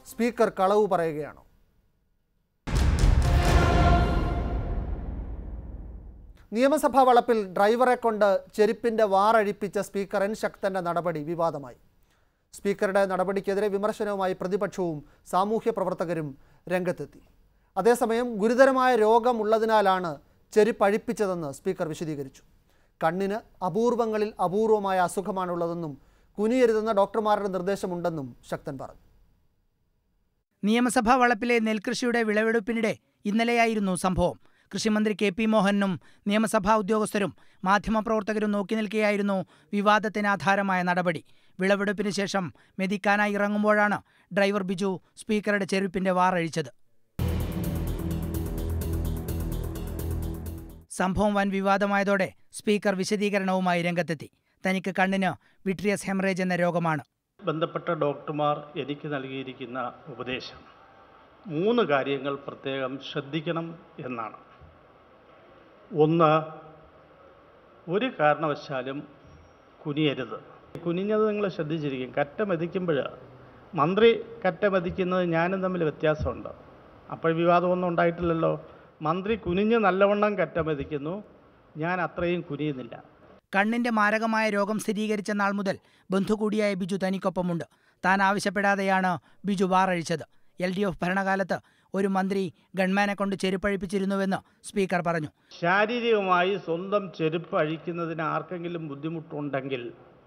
Speaker കളവ് പറയുകയാണോ നിയമസഭാ വളപ്പിൽ ഡ്രൈവറെ കൊണ്ട് ചെരുപ്പിന്റെ വാറഴിപ്പിച്ച സ്പീക്കർ എൻ ശക്തന്റെ നടപടി വിവാദമായി സ്പീക്കറുടെ നടപടിക്കെതിരെ വിമർശനവുമായി പ്രതിപക്ഷവും സാമൂഹ്യ പ്രവർത്തകരും രംഗത്തെത്തി അതേസമയം ഗുരുതരമായ രോഗമുള്ളതിനാലാണ് ചെരുപ്പ് അഴിപ്പിച്ചതെന്ന് സ്പീക്കർ വിശദീകരിച്ചു കണ്ണിന് അപൂർവങ്ങളിൽ അപൂർവമായ അസുഖമാണുള്ളതെന്നും കുനിയരുതെന്ന ഡോക്ടർമാരുടെ നിർദ്ദേശമുണ്ടെന്നും ശക്തൻ പറഞ്ഞു നിയമസഭാ വളപ്പിലെ നെൽകൃഷിയുടെ വിളവെടുപ്പിനിടെ ഇന്നലെയായിരുന്നു സംഭവം കൃഷിമന്ത്രി കെ പി മോഹനും നിയമസഭാ ഉദ്യോഗസ്ഥരും മാധ്യമപ്രവർത്തകരും നോക്കി നിൽക്കെയായിരുന്നു വിവാദത്തിന് ആധാരമായ നടപടി വിളവെടുപ്പിന് ശേഷം മെതിക്കാനായി ഇറങ്ങുമ്പോഴാണ് ഡ്രൈവർ ബിജു സ്പീക്കറുടെ ചെരുപ്പിന്റെ വാറഴിച്ചത് സംഭവം വൻ വിവാദമായതോടെ സ്പീക്കർ വിശദീകരണവുമായി രംഗത്തെത്തി തനിക്ക് കണ്ണിന് വിട്രിയസ് ഹെമറേജ് എന്ന രോഗമാണ് ബന്ധപ്പെട്ട ഡോക്ടർമാർ എനിക്ക് നൽകിയിരിക്കുന്ന ഉപദേശം മൂന്ന് കാര്യങ്ങൾ പ്രത്യേകം ശ്രദ്ധിക്കണം എന്നാണ് ഒന്ന് ഒരു കാരണവശാലും കുനിയരുത് കുനിഞ്ഞത് നിങ്ങൾ ശ്രദ്ധിച്ചിരിക്കും കറ്റ മെതിക്കുമ്പോൾ മന്ത്രി കറ്റ മെതിക്കുന്നത് ഞാനും തമ്മിൽ വ്യത്യാസമുണ്ട് അപ്പോൾ വിവാദമൊന്നും ഉണ്ടായിട്ടില്ലല്ലോ മന്ത്രി കുനിഞ്ഞ് നല്ലവണ്ണം കറ്റ മെതിക്കുന്നു ഞാൻ അത്രയും കുനിയുന്നില്ല കണ്ണിന്റെ മാരകമായ രോഗം സ്ഥിരീകരിച്ച നാൾ മുതൽ ബന്ധു കൂടിയായ ബിജു തനിക്കൊപ്പമുണ്ട് താൻ ആവശ്യപ്പെടാതെയാണ് ബിജു വാറഴിച്ചത് എൽ ഡി എഫ് ഭരണകാലത്ത് ഒരു മന്ത്രി ഗൺമാനെ കൊണ്ട് ചെരുപ്പഴിപ്പിച്ചിരുന്നുവെന്ന് സ്പീക്കർ പറഞ്ഞു ശാരീരികമായി സ്വന്തം ചെരുപ്പ് അഴിക്കുന്നതിന് ആർക്കെങ്കിലും ബുദ്ധിമുട്ടുണ്ടെങ്കിൽ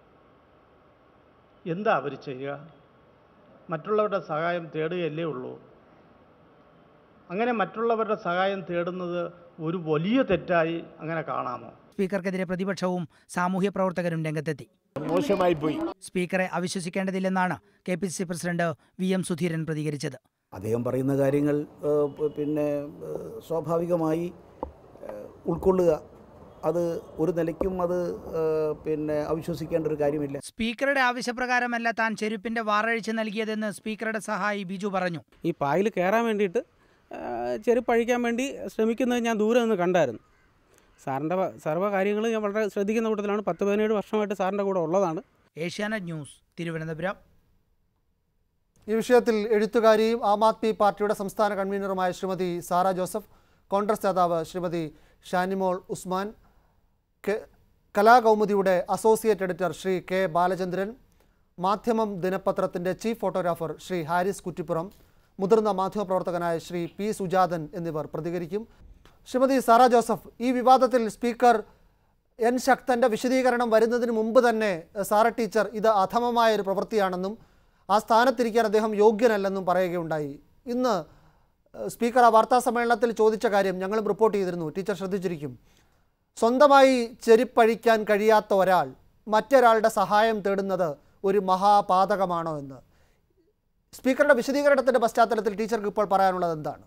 എന്താ അവർ ചെയ്യുക മറ്റുള്ളവരുടെ സഹായം തേടുകയല്ലേ ഉള്ളൂ അങ്ങനെ മറ്റുള്ളവരുടെ സഹായം തേടുന്നത് ഒരു വലിയ തെറ്റായി അങ്ങനെ കാണാമോ സ്പീക്കർക്കെതിരെ പ്രതിപക്ഷവും സാമൂഹ്യ പ്രവർത്തകരും രംഗത്തെത്തി മോശമായി പോയി സ്പീക്കറെ അവിശ്വസിക്കേണ്ടതില്ലെന്നാണ് K P C C president V M Sudheeran പ്രതികരിച്ചത് അദ്ദേഹം പറയുന്ന കാര്യങ്ങൾ ഏഹ്, പ- പിന്നെ ഏഹ്, സ്വാഭാവികമായി ഏഹ്, ഉൾക്കൊള്ളുക അത് ഒരു നിലയ്ക്കും അത് ഏഹ്, പിന്നെ അവിശ്വസിക്കേണ്ട ഒരു കാര്യമില്ല സ്പീക്കറുടെ ആവശ്യപ്രകാരമല്ല താൻ ചെരുപ്പിന്റെ വാറഴിച്ച് നൽകിയതെന്ന് സ്പീക്കറുടെ സഹായി ബിജു പറഞ്ഞു ഈ പായിൽ കയറാൻ വേണ്ടിയിട്ട് ആ, ചെരുപ്പ് അഴിക്കാൻ വേണ്ടി ശ്രമിക്കുന്നത് ഞാൻ ദൂരെ നിന്ന് കണ്ടായിരുന്നു സാറിൻ്റെ വ- സർവ്വ കാര്യങ്ങൾ ഞാൻ വളരെ ശ്രദ്ധിക്കുന്ന കൂട്ടത്തിലാണ് പത്ത് പതിനേഴ് വർഷമായിട്ട് സാറിൻ്റെ കൂടെ ഉള്ളതാണ് ഏഷ്യാനെറ്റ് ന്യൂസ് തിരുവനന്തപുരം ഈ വിഷയത്തിൽ എഴുത്തുകാരിയും ആം ആദ്മി പാർട്ടിയുടെ സംസ്ഥാന കൺവീനറുമായ ശ്രീമതി സാറ ജോസഫ് കോൺഗ്രസ് നേതാവ് ശ്രീമതി ഷാനിമോൾ ഉസ്മാൻ കെ- കലാകൗമുദിയുടെ associate editor Shri K Balachandran മാധ്യമം ദിനപത്രത്തിൻ്റെ ചീഫ് ഫോട്ടോഗ്രാഫർ ശ്രീ ഹാരിസ് കുറ്റിപ്പുറം മുതിർന്ന മാധ്യമപ്രവർത്തകനായ ശ്രീ പി സുജാതൻ എന്നിവർ പ്രതികരിക്കും ശ്രീമതി സാറ ജോസഫ് ഈ വിവാദത്തിൽ സ്പീക്കർ എൻ ശക്തൻ്റെ വിശദീകരണം വരുന്നതിന് മുമ്പ് തന്നെ എഹ്, സാറ ടീച്ചർ ഇത് അധമമായ ഒരു പ്രവൃത്തിയാണെന്നും ആ സ്ഥാനത്തിരിക്കാൻ അദ്ദേഹം യോഗ്യനല്ലെന്നും പറയുകയുണ്ടായി ഇന്ന് എഹ്, സ്പീക്കർ ആ വാർത്താ സമ്മേളനത്തിൽ ചോദിച്ച കാര്യം ഞങ്ങളും റിപ്പോർട്ട് ചെയ്തിരുന്നു ടീച്ചർ ശ്രദ്ധിച്ചിരിക്കും സ്വന്തമായി ചെരുപ്പഴിക്കാൻ കഴിയാത്ത ഒരാൾ മറ്റൊരാളുടെ സഹായം തേടുന്നത് ഒരു മഹാപാതകമാണോ എന്ന് സ്പീക്കറുടെ വിശദീകരണത്തിൻ്റെ പശ്ചാത്തലത്തിൽ ടീച്ചർക്ക് ഇപ്പോൾ പറയാനുള്ളത് എന്താണ്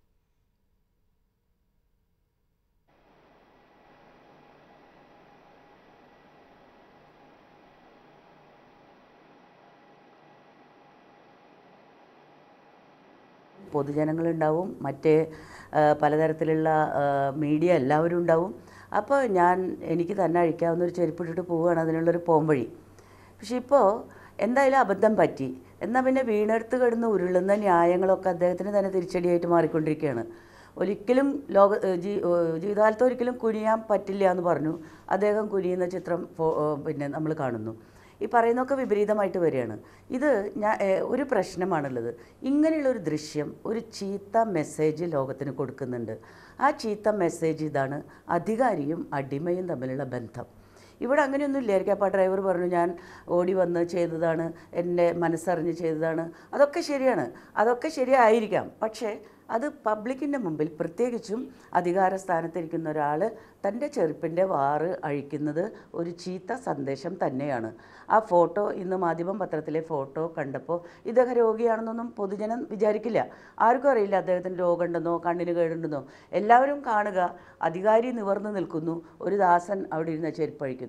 പൊതുജനങ്ങളുണ്ടാവും മറ്റ് ആ, പലതരത്തിലുള്ള ആ, മീഡിയ എല്ലാവരും ഉണ്ടാവും അപ്പോൾ ഞാൻ എനിക്ക് തന്നെ അഴിക്കാവുന്ന ഒരു ചെരുപ്പിട്ടിട്ട് പോവുകയാണ് അതിനുള്ളൊരു പോംവഴി പക്ഷെ ഇപ്പോൾ എന്തായാലും അബദ്ധം പറ്റി എന്നാൽ പിന്നെ വീണെടുത്ത് കിടന്ന് ഉരുളുന്ന ന്യായങ്ങളൊക്കെ അദ്ദേഹത്തിന് തന്നെ തിരിച്ചടിയായിട്ട് മാറിക്കൊണ്ടിരിക്കുകയാണ് ഒരിക്കലും ലോക ഏ, ജീ ഏ, ജീവിതകാലത്ത് ഒരിക്കലും കുനിയാൻ പറ്റില്ല എന്ന് പറഞ്ഞു അദ്ദേഹം കുനിയുന്ന ചിത്രം ഫോ- ഏ, പിന്നെ നമ്മൾ കാണുന്നു ഈ പറയുന്നതൊക്കെ വിപരീതമായിട്ട് വരികയാണ് ഇത് ഞാൻ ഏ, ഒരു പ്രശ്നമാണുള്ളത് ഇങ്ങനെയുള്ള ഒരു ദൃശ്യം ഒരു ചീത്ത മെസ്സേജ് ലോകത്തിന് കൊടുക്കുന്നുണ്ട് ആ ചീത്ത മെസ്സേജ് ഇതാണ് അധികാരിയും അടിമയും തമ്മിലുള്ള ബന്ധം ഇവിടെ അങ്ങനെയൊന്നും ഇല്ലായിരിക്കും അപ്പോൾ ആ ഡ്രൈവർ പറഞ്ഞു ഞാൻ ഓടി വന്ന് ചെയ്തതാണ് എൻ്റെ മനസ്സറിഞ്ഞ് ചെയ്തതാണ് അതൊക്കെ ശരിയാണ് അതൊക്കെ ശരിയായിരിക്കാം പക്ഷേ അത് പബ്ലിക്കിൻ്റെ മുമ്പിൽ പ്രത്യേകിച്ചും അധികാര സ്ഥാനത്തിരിക്കുന്ന ഒരാൾ തൻ്റെ ചെറുപ്പിൻ്റെ വാറ് അഴിക്കുന്നത് ഒരു ചീത്ത സന്ദേശം തന്നെയാണ് ആ ഫോട്ടോ ഇന്ന് മാധ്യമം പത്രത്തിലെ ഫോട്ടോ കണ്ടപ്പോൾ ഇദ്ദേഹം രോഗിയാണെന്നൊന്നും പൊതുജനം വിചാരിക്കില്ല ആർക്കും അറിയില്ല അദ്ദേഹത്തിന് രോഗമുണ്ടെന്നോ കണ്ണിന് കേടുണ്ടെന്നോ എല്ലാവരും കാണുക അധികാരി നിവർന്നു നിൽക്കുന്നു ഒരു ദാസൻ അവിടെ ഇരുന്ന് ചെരുപ്പഴിക്കുന്നു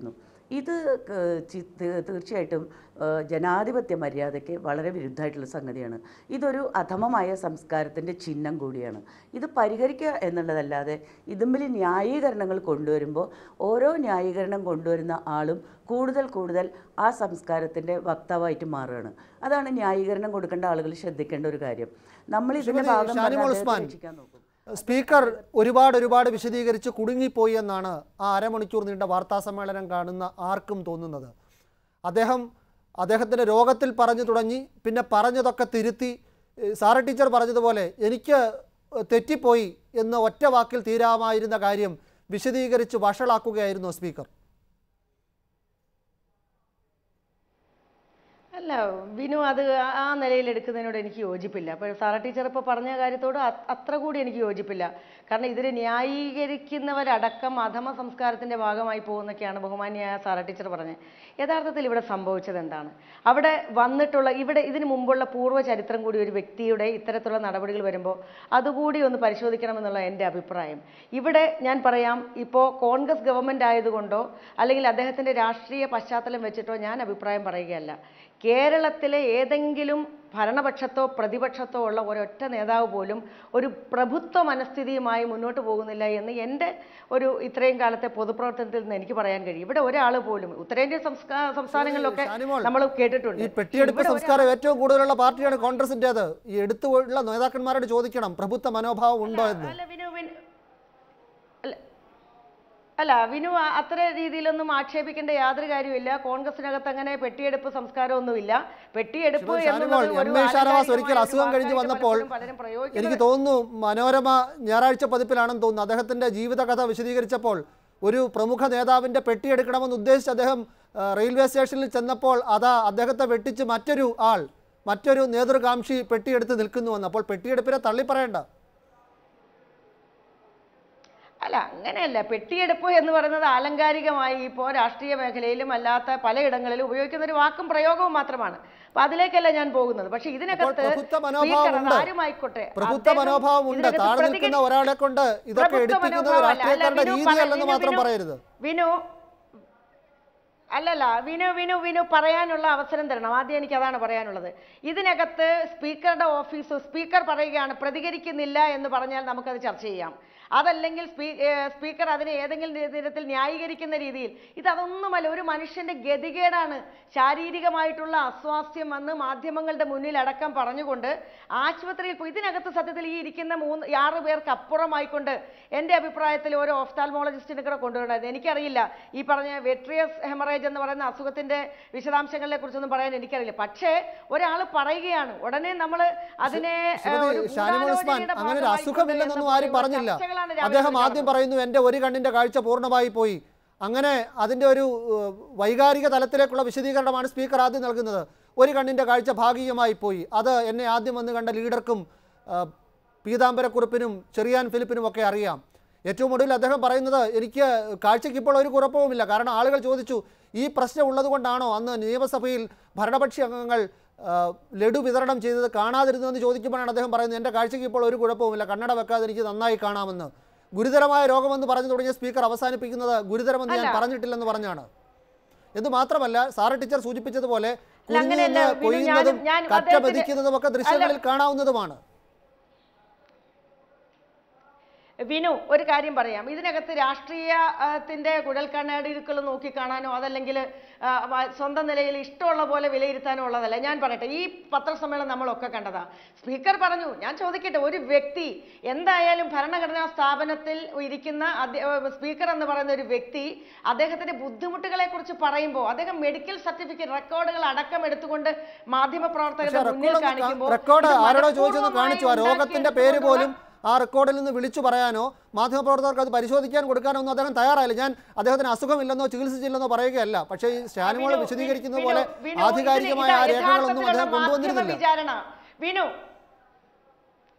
ഇത് ക- ചി- തീ- തീർച്ചയായിട്ടും ആ, ജനാധിപത്യ മര്യാദയ്ക്ക് വളരെ വിരുദ്ധമായിട്ടുള്ള സംഗതിയാണ് ഇതൊരു അധമമായ സംസ്കാരത്തിൻ്റെ ചിഹ്നം കൂടിയാണ് ഇത് പരിഹരിക്കുക എന്നുള്ളതല്ലാതെ ഇതുമ്പിൽ ന്യായീകരണങ്ങൾ കൊണ്ടുവരുമ്പോൾ ഓരോ ന്യായീകരണം കൊണ്ടുവരുന്ന ആളും കൂടുതൽ കൂടുതൽ ആ സംസ്കാരത്തിൻ്റെ വക്താവായിട്ട് മാറുകയാണ് അതാണ് ന്യായീകരണം കൊടുക്കേണ്ട ആളുകൾ ശ്രദ്ധിക്കേണ്ട ഒരു കാര്യം നമ്മൾ ഇതിൻ്റെ ശ്രീമതി ഭാഗം ഷാനിമോൾ പറഞ്ഞ് ഉസ്മാൻ. അദ്ദേഹത്തെ രക്ഷിക്കാൻ നോക്കും സ്പീക്കർ ഒരുപാട് ഒരുപാട് വിശദീകരിച്ച് കുടുങ്ങിപ്പോയി എന്നാണ് ആ അരമണിക്കൂർ നീണ്ട വാർത്താ സമ്മേളനം കാണുന്ന ആർക്കും തോന്നുന്നത് അദ്ദേഹം അദ്ദേഹത്തിൻ്റെ രോഗത്തിൽ പറഞ്ഞു തുടങ്ങി പിന്നെ പറഞ്ഞതൊക്കെ തിരുത്തി ഏഹ് സാറ ടീച്ചർ പറഞ്ഞതുപോലെ എനിക്ക് തെറ്റിപ്പോയി എന്ന് ഒറ്റ വാക്കിൽ തീരാമായിരുന്ന കാര്യം വിശദീകരിച്ച് വഷളാക്കുകയായിരുന്നു സ്പീക്കർ അല്ല വിനു അത് ആ- ആ നിലയിൽ എടുക്കുന്നതിനോട് എനിക്ക് യോജിപ്പില്ല അപ്പോൾ സാറ ടീച്ചർ ഇപ്പോൾ പറഞ്ഞ കാര്യത്തോട് അ- അത്ര കൂടി എനിക്ക് യോജിപ്പില്ല കാരണം ഇതിൽ ന്യായീകരിക്കുന്നവരടക്കം അധമ സംസ്കാരത്തിൻ്റെ ഭാഗമായി പോകുന്നൊക്കെയാണ് ബഹുമാന്യായ സാറ ടീച്ചർ പറഞ്ഞത് യഥാർത്ഥത്തിൽ ഇവിടെ സംഭവിച്ചത് എന്താണ് അവിടെ വന്നിട്ടുള്ള ഇവിടെ ഇതിനു മുമ്പുള്ള പൂർവ്വ ചരിത്രം കൂടി ഒരു വ്യക്തിയുടെ ഇത്തരത്തിലുള്ള നടപടികൾ വരുമ്പോൾ അതുകൂടി ഒന്ന് പരിശോധിക്കണമെന്നുള്ള എൻ്റെ അഭിപ്രായം ഇവിടെ ഞാൻ പറയാം ഇപ്പോൾ കോൺഗ്രസ് ഗവൺമെൻറ് ആയതുകൊണ്ടോ അല്ലെങ്കിൽ അദ്ദേഹത്തിൻ്റെ രാഷ്ട്രീയ പശ്ചാത്തലം വെച്ചിട്ടോ ഞാൻ അഭിപ്രായം പറയുകയല്ല കേരളത്തിലെ ഏതെങ്കിലും ഭരണപക്ഷത്തോ പ്രതിപക്ഷത്തോ ഉള്ള ഒരൊറ്റ നേതാവ് പോലും ഒരു പ്രഭുത്വ മനസ്ഥിതിയുമായി മുന്നോട്ട് പോകുന്നില്ല എന്ന് എൻ്റെ ഒരു ഇത്രയും കാലത്തെ പൊതുപ്രവർത്തനത്തിൽ നിന്ന് എനിക്ക് പറയാൻ കഴിയും ഇവിടെ ഒരാൾ പോലും ഉത്തരേന്ത്യൻ സംസ്ഥാ സംസ്ഥാനങ്ങളിലൊക്കെ ഷാനിമോൾ, നമ്മൾ കേട്ടിട്ടുണ്ട് ഈ പെട്ടിയെടുപ്പ് ഇവിടെ സംസ്കാരം ഏറ്റവും കൂടുതലുള്ള പാർട്ടിയാണ് കോൺഗ്രസിൻ്റേത് ഈ എടുത്തുള്ള നേതാക്കന്മാരോട് ചോദിക്കണം പ്രഭുത്വ മനോഭാവം ഉണ്ടോ എന്ന് അല്ല വിനു വിനു അല്ല അല്ല വിനു ആ- അത്ര രീതിയിലൊന്നും ആക്ഷേപിക്കേണ്ട യാതൊരു കാര്യമില്ല കോൺഗ്രസിനകത്ത് അങ്ങനെ പെട്ടിയെടുപ്പ് സംസ്കാരമൊന്നുമില്ല പെട്ടിയെടുപ്പ് ശ്രീമതി എന്നുള്ളത് ഷാനിമോൾ, ഒരു എം എ ഷാനവാസ് ഒരിക്കൽ ആലങ്കാരികമായ അസുഖം ഒരു കഴിഞ്ഞ് വാക്കായിട്ട് വന്നപ്പോൾ പലപ്പോഴും പലരും പ്രയോഗിക്കുന്നത് എനിക്ക് തോന്നുന്നു മനോരമ ഞായറാഴ്ച പതിപ്പിലാണെന്ന് തോന്നുന്നു അദ്ദേഹത്തിന്റെ ജീവിതകഥ വിശദീകരിച്ചപ്പോൾ ഒരു പ്രമുഖ നേതാവിന്റെ പെട്ടിയെടുക്കണമെന്ന് ഉദ്ദേശിച്ച് അദ്ദേഹം ആ, റെയിൽവേ സ്റ്റേഷനിൽ ചെന്നപ്പോൾ അതാ അദ്ദേഹത്തെ വെട്ടിച്ച് മറ്റൊരു ആൾ മറ്റൊരു നേതൃകാംക്ഷി പെട്ടിയെടുത്ത് നിൽക്കുന്നുവെന്ന് അപ്പോൾ പെട്ടിയെടുപ്പിനെ തള്ളി പറയണ്ട അല്ല അങ്ങനെയല്ല പെട്ടിയെടുപ്പ് എന്ന് പറയുന്നത് ആലങ്കാരികമായി ഇപ്പോൾ രാഷ്ട്രീയ മേഖലയിലും അല്ലാത്ത പലയിടങ്ങളിലും ഉപയോഗിക്കുന്ന ഒരു വാക്കും പ്രയോഗവും മാത്രമാണ് അപ്പൊ അതിലേക്കല്ല ഞാൻ പോകുന്നത് പക്ഷെ ഇതിനകത്ത് പ്രഭുത്വ സ്പീക്കർ മനോഭാവം ഉണ്ട് ആരുമായിക്കോട്ടെ പ്രഭുത്വ അദ്ദേഹം മനോഭാവം ഉണ്ട് ഇതിനകത്ത് താഴെ പ്രതികരി- നിൽക്കുന്ന ഒരാളെ കൊണ്ട് ഇതൊക്കെ പ്രഭുത്വ എടുപ്പിക്കുന്നത് മനോഭാവമല്ല. അല്ല, രാഷ്ട്രീയക്കാരുടെ വിനു രീതിയല്ലെന്ന് പറ- മാത്രം വിനു- പറയരുത് വിനു അല്ലല്ല വിനു വിനു വിനു പറയാനുള്ള അവസരം തരണം ആദ്യം എനിക്ക് അതാണ് പറയാനുള്ളത് ഇതിനകത്ത് സ്പീക്കറുടെ ഓഫീസ് സ്പീക്കർ പറയുകയാണ് പ്രതികരിക്കുന്നില്ല എന്ന് പറഞ്ഞാൽ നമുക്കത് ചർച്ച ചെയ്യാം അതല്ലെങ്കിൽ സ്പീ ഏഹ് സ്പീക്കർ അതിനെ ഏതെങ്കിലും തരത്തിൽ ന്യായീകരിക്കുന്ന രീതിയിൽ ഇതതൊന്നുമല്ല ഒരു മനുഷ്യന്റെ ഗതികേടാണ് ശാരീരികമായിട്ടുള്ള അസ്വാസ്ഥ്യം വന്ന് മാധ്യമങ്ങളുടെ മുന്നിൽ അടക്കം പറഞ്ഞുകൊണ്ട് ആശുപത്രിയിൽ പോയി ഇതിനകത്ത് സത്യത്തിൽ ഈ ഇരിക്കുന്ന മൂന്ന് ആറ് പേർക്ക് അപ്പുറമായിക്കൊണ്ട് എൻ്റെ അഭിപ്രായത്തിൽ ഒരു ഓഫ്താൽമോളജിസ്റ്റിനെ കൂടെ കൊണ്ടുവരേണ്ടത് എനിക്കറിയില്ല ഈ പറഞ്ഞ വെട്രിയസ് ഹെമറേജ് എന്ന് പറയുന്ന അസുഖത്തിന്റെ വിശദാംശങ്ങളെ കുറിച്ചൊന്നും പറയാൻ എനിക്കറിയില്ല പക്ഷേ ഒരാൾ പറയുകയാണ് ഉടനെ നമ്മൾ അതിനെ ഏഹ്, ശ്രീമതി ഒരു ഷാനിമോൾ ഉസ്മാൻ ഗൂഢാലോചനയുടെ അങ്ങനെ ഒരു ഭാഗമായി അസുഖമില്ലെന്നൊന്നും കൊണ്ടുവരുന്ന ആരും പറഞ്ഞില്ല ചർച്ചകളാണ് രാവിലെ അദ്ദേഹം മുതൽ ആദ്യം പറയുന്നു എൻ്റെ ഒരു കണ്ണിൻ്റെ കാഴ്ച പൂർണ്ണമായി പോയി അങ്ങനെ അതിൻ്റെ ഒരു ഏഹ്, വൈകാരിക തലത്തിലേക്കുള്ള വിശദീകരണമാണ് സ്പീക്കർ ആദ്യം നൽകുന്നത് ഒരു കണ്ണിൻ്റെ കാഴ്ച ഭാഗികമായി പോയി അത് എന്നെ ആദ്യം വന്ന് കണ്ട ലീഡർക്കും ഏഹ്, പീതാംബരക്കുറിപ്പിനും ചെറിയാൻ ഫിലിപ്പിനും ഒക്കെ അറിയാം ഏറ്റവും ഒടുവിൽ അദ്ദേഹം പറയുന്നത് എനിക്ക് കാഴ്ചയ്ക്ക് ഇപ്പോൾ ഒരു കുഴപ്പവുമില്ല കാരണം ആളുകൾ ചോദിച്ചു ഈ പ്രശ്നം ഉള്ളത് കൊണ്ടാണോ അന്ന് നിയമസഭയിൽ ഭരണപക്ഷി അംഗങ്ങൾ ആ, ലഡു വിതരണം ചെയ്തത് കാണാതിരുന്നതെന്ന് ചോദിക്കുമ്പോഴാണ് അദ്ദേഹം പറയുന്നത് എൻ്റെ കാഴ്ചയ്ക്ക് ഇപ്പോൾ ഒരു കുഴപ്പവുമില്ല കണ്ണട വെക്കാതെ എനിക്ക് നന്നായി കാണാമെന്ന് ഗുരുതരമായ രോഗമെന്ന് പറഞ്ഞു തുടങ്ങിയ സ്പീക്കർ അവസാനിപ്പിക്കുന്നത് ഗുരുതരമെന്ന് ഞാൻ അല്ല. പറഞ്ഞിട്ടില്ലെന്ന് പറഞ്ഞാണ് എന്ന് മാത്രമല്ല സാറ് ടീച്ചർ സൂചിപ്പിച്ചതുപോലെ അല്ല, അങ്ങനെയല്ല. കുനിഞ്ഞ് വിനു, ഞാനും- കൊയ്യുന്നതും ഞാൻ കറ്റ അദ്ദേഹത്തിന്- മെതിക്കുന്നതും ഒക്കെ ദൃശ്യങ്ങളിൽ കാണാവുന്നതുമാണ് വിനു ഒരു കാര്യം പറയാം ഇതിനകത്ത് രാഷ്ട്രീയത്തിന്റെ കുഴൽക്കണ്ണാടികൾ നോക്കി കാണാനോ അതല്ലെങ്കിൽ ആ, വ- സ്വന്തം നിലയിൽ ഇഷ്ടമുള്ള പോലെ വിലയിരുത്താനോ ഉള്ളതല്ല ഞാൻ പറയട്ടെ ഈ പത്രസമ്മേളനം നമ്മളൊക്കെ കണ്ടതാ സ്പീക്കർ പറഞ്ഞു ഞാൻ ചോദിക്കട്ടെ ഒരു വ്യക്തി എന്തായാലും ഭരണഘടനാ സ്ഥാപനത്തിൽ ഇരിക്കുന്ന അദ്ദേ- ഏർ സ്പീക്കർ എന്ന് പറയുന്ന ഒരു വ്യക്തി അദ്ദേഹത്തിന്റെ ബുദ്ധിമുട്ടുകളെ കുറിച്ച് പറയുമ്പോൾ അദ്ദേഹം മെഡിക്കൽ സർട്ടിഫിക്കറ്റ് റെക്കോർഡുകൾ അടക്കം എടുത്തുകൊണ്ട് മാധ്യമ പക്ഷേ പ്രവർത്തകരുടെ മുന്നിൽ റെക്കോർഡ് കാണിക്കുമ്പോൾ റെക്കോർഡ് ഇത് ആരോടോ ചോദിച്ചൊന്ന് മനഃപൂർവ്വമായി കാണിച്ചു ആ രോഗത്തിന്റെ പേര് ഉണ്ടാക്കിയെടുത്തുകൊണ്ടുള്ള പോലും ആ റെക്കോർഡിൽ നിന്ന് വിളിച്ചു പറയാനോ മാധ്യമപ്രവർത്തകർക്ക് അത് പരിശോധിക്കാൻ കൊടുക്കാനോ ഒന്നും അദ്ദേഹം തയ്യാറായില്ല ഞാൻ അദ്ദേഹത്തിന് അസുഖമില്ലെന്നോ ചികിത്സിച്ചില്ലെന്നോ പറയുകയല്ല പക്ഷേ ഈ സ്റ്റാനുമോൾ വിനു, വിശദീകരിക്കുന്നത് വിനു, പോലെ വിനു, ആധികാരികമായ ഇതിന് ആ ഇത് രേഖകളൊന്നും യഥാർത്ഥത്തിലുള്ള അദ്ദേഹം മാധ്യമ കൊണ്ടുവന്നിരുന്നില്ല വിചാരണ വിനു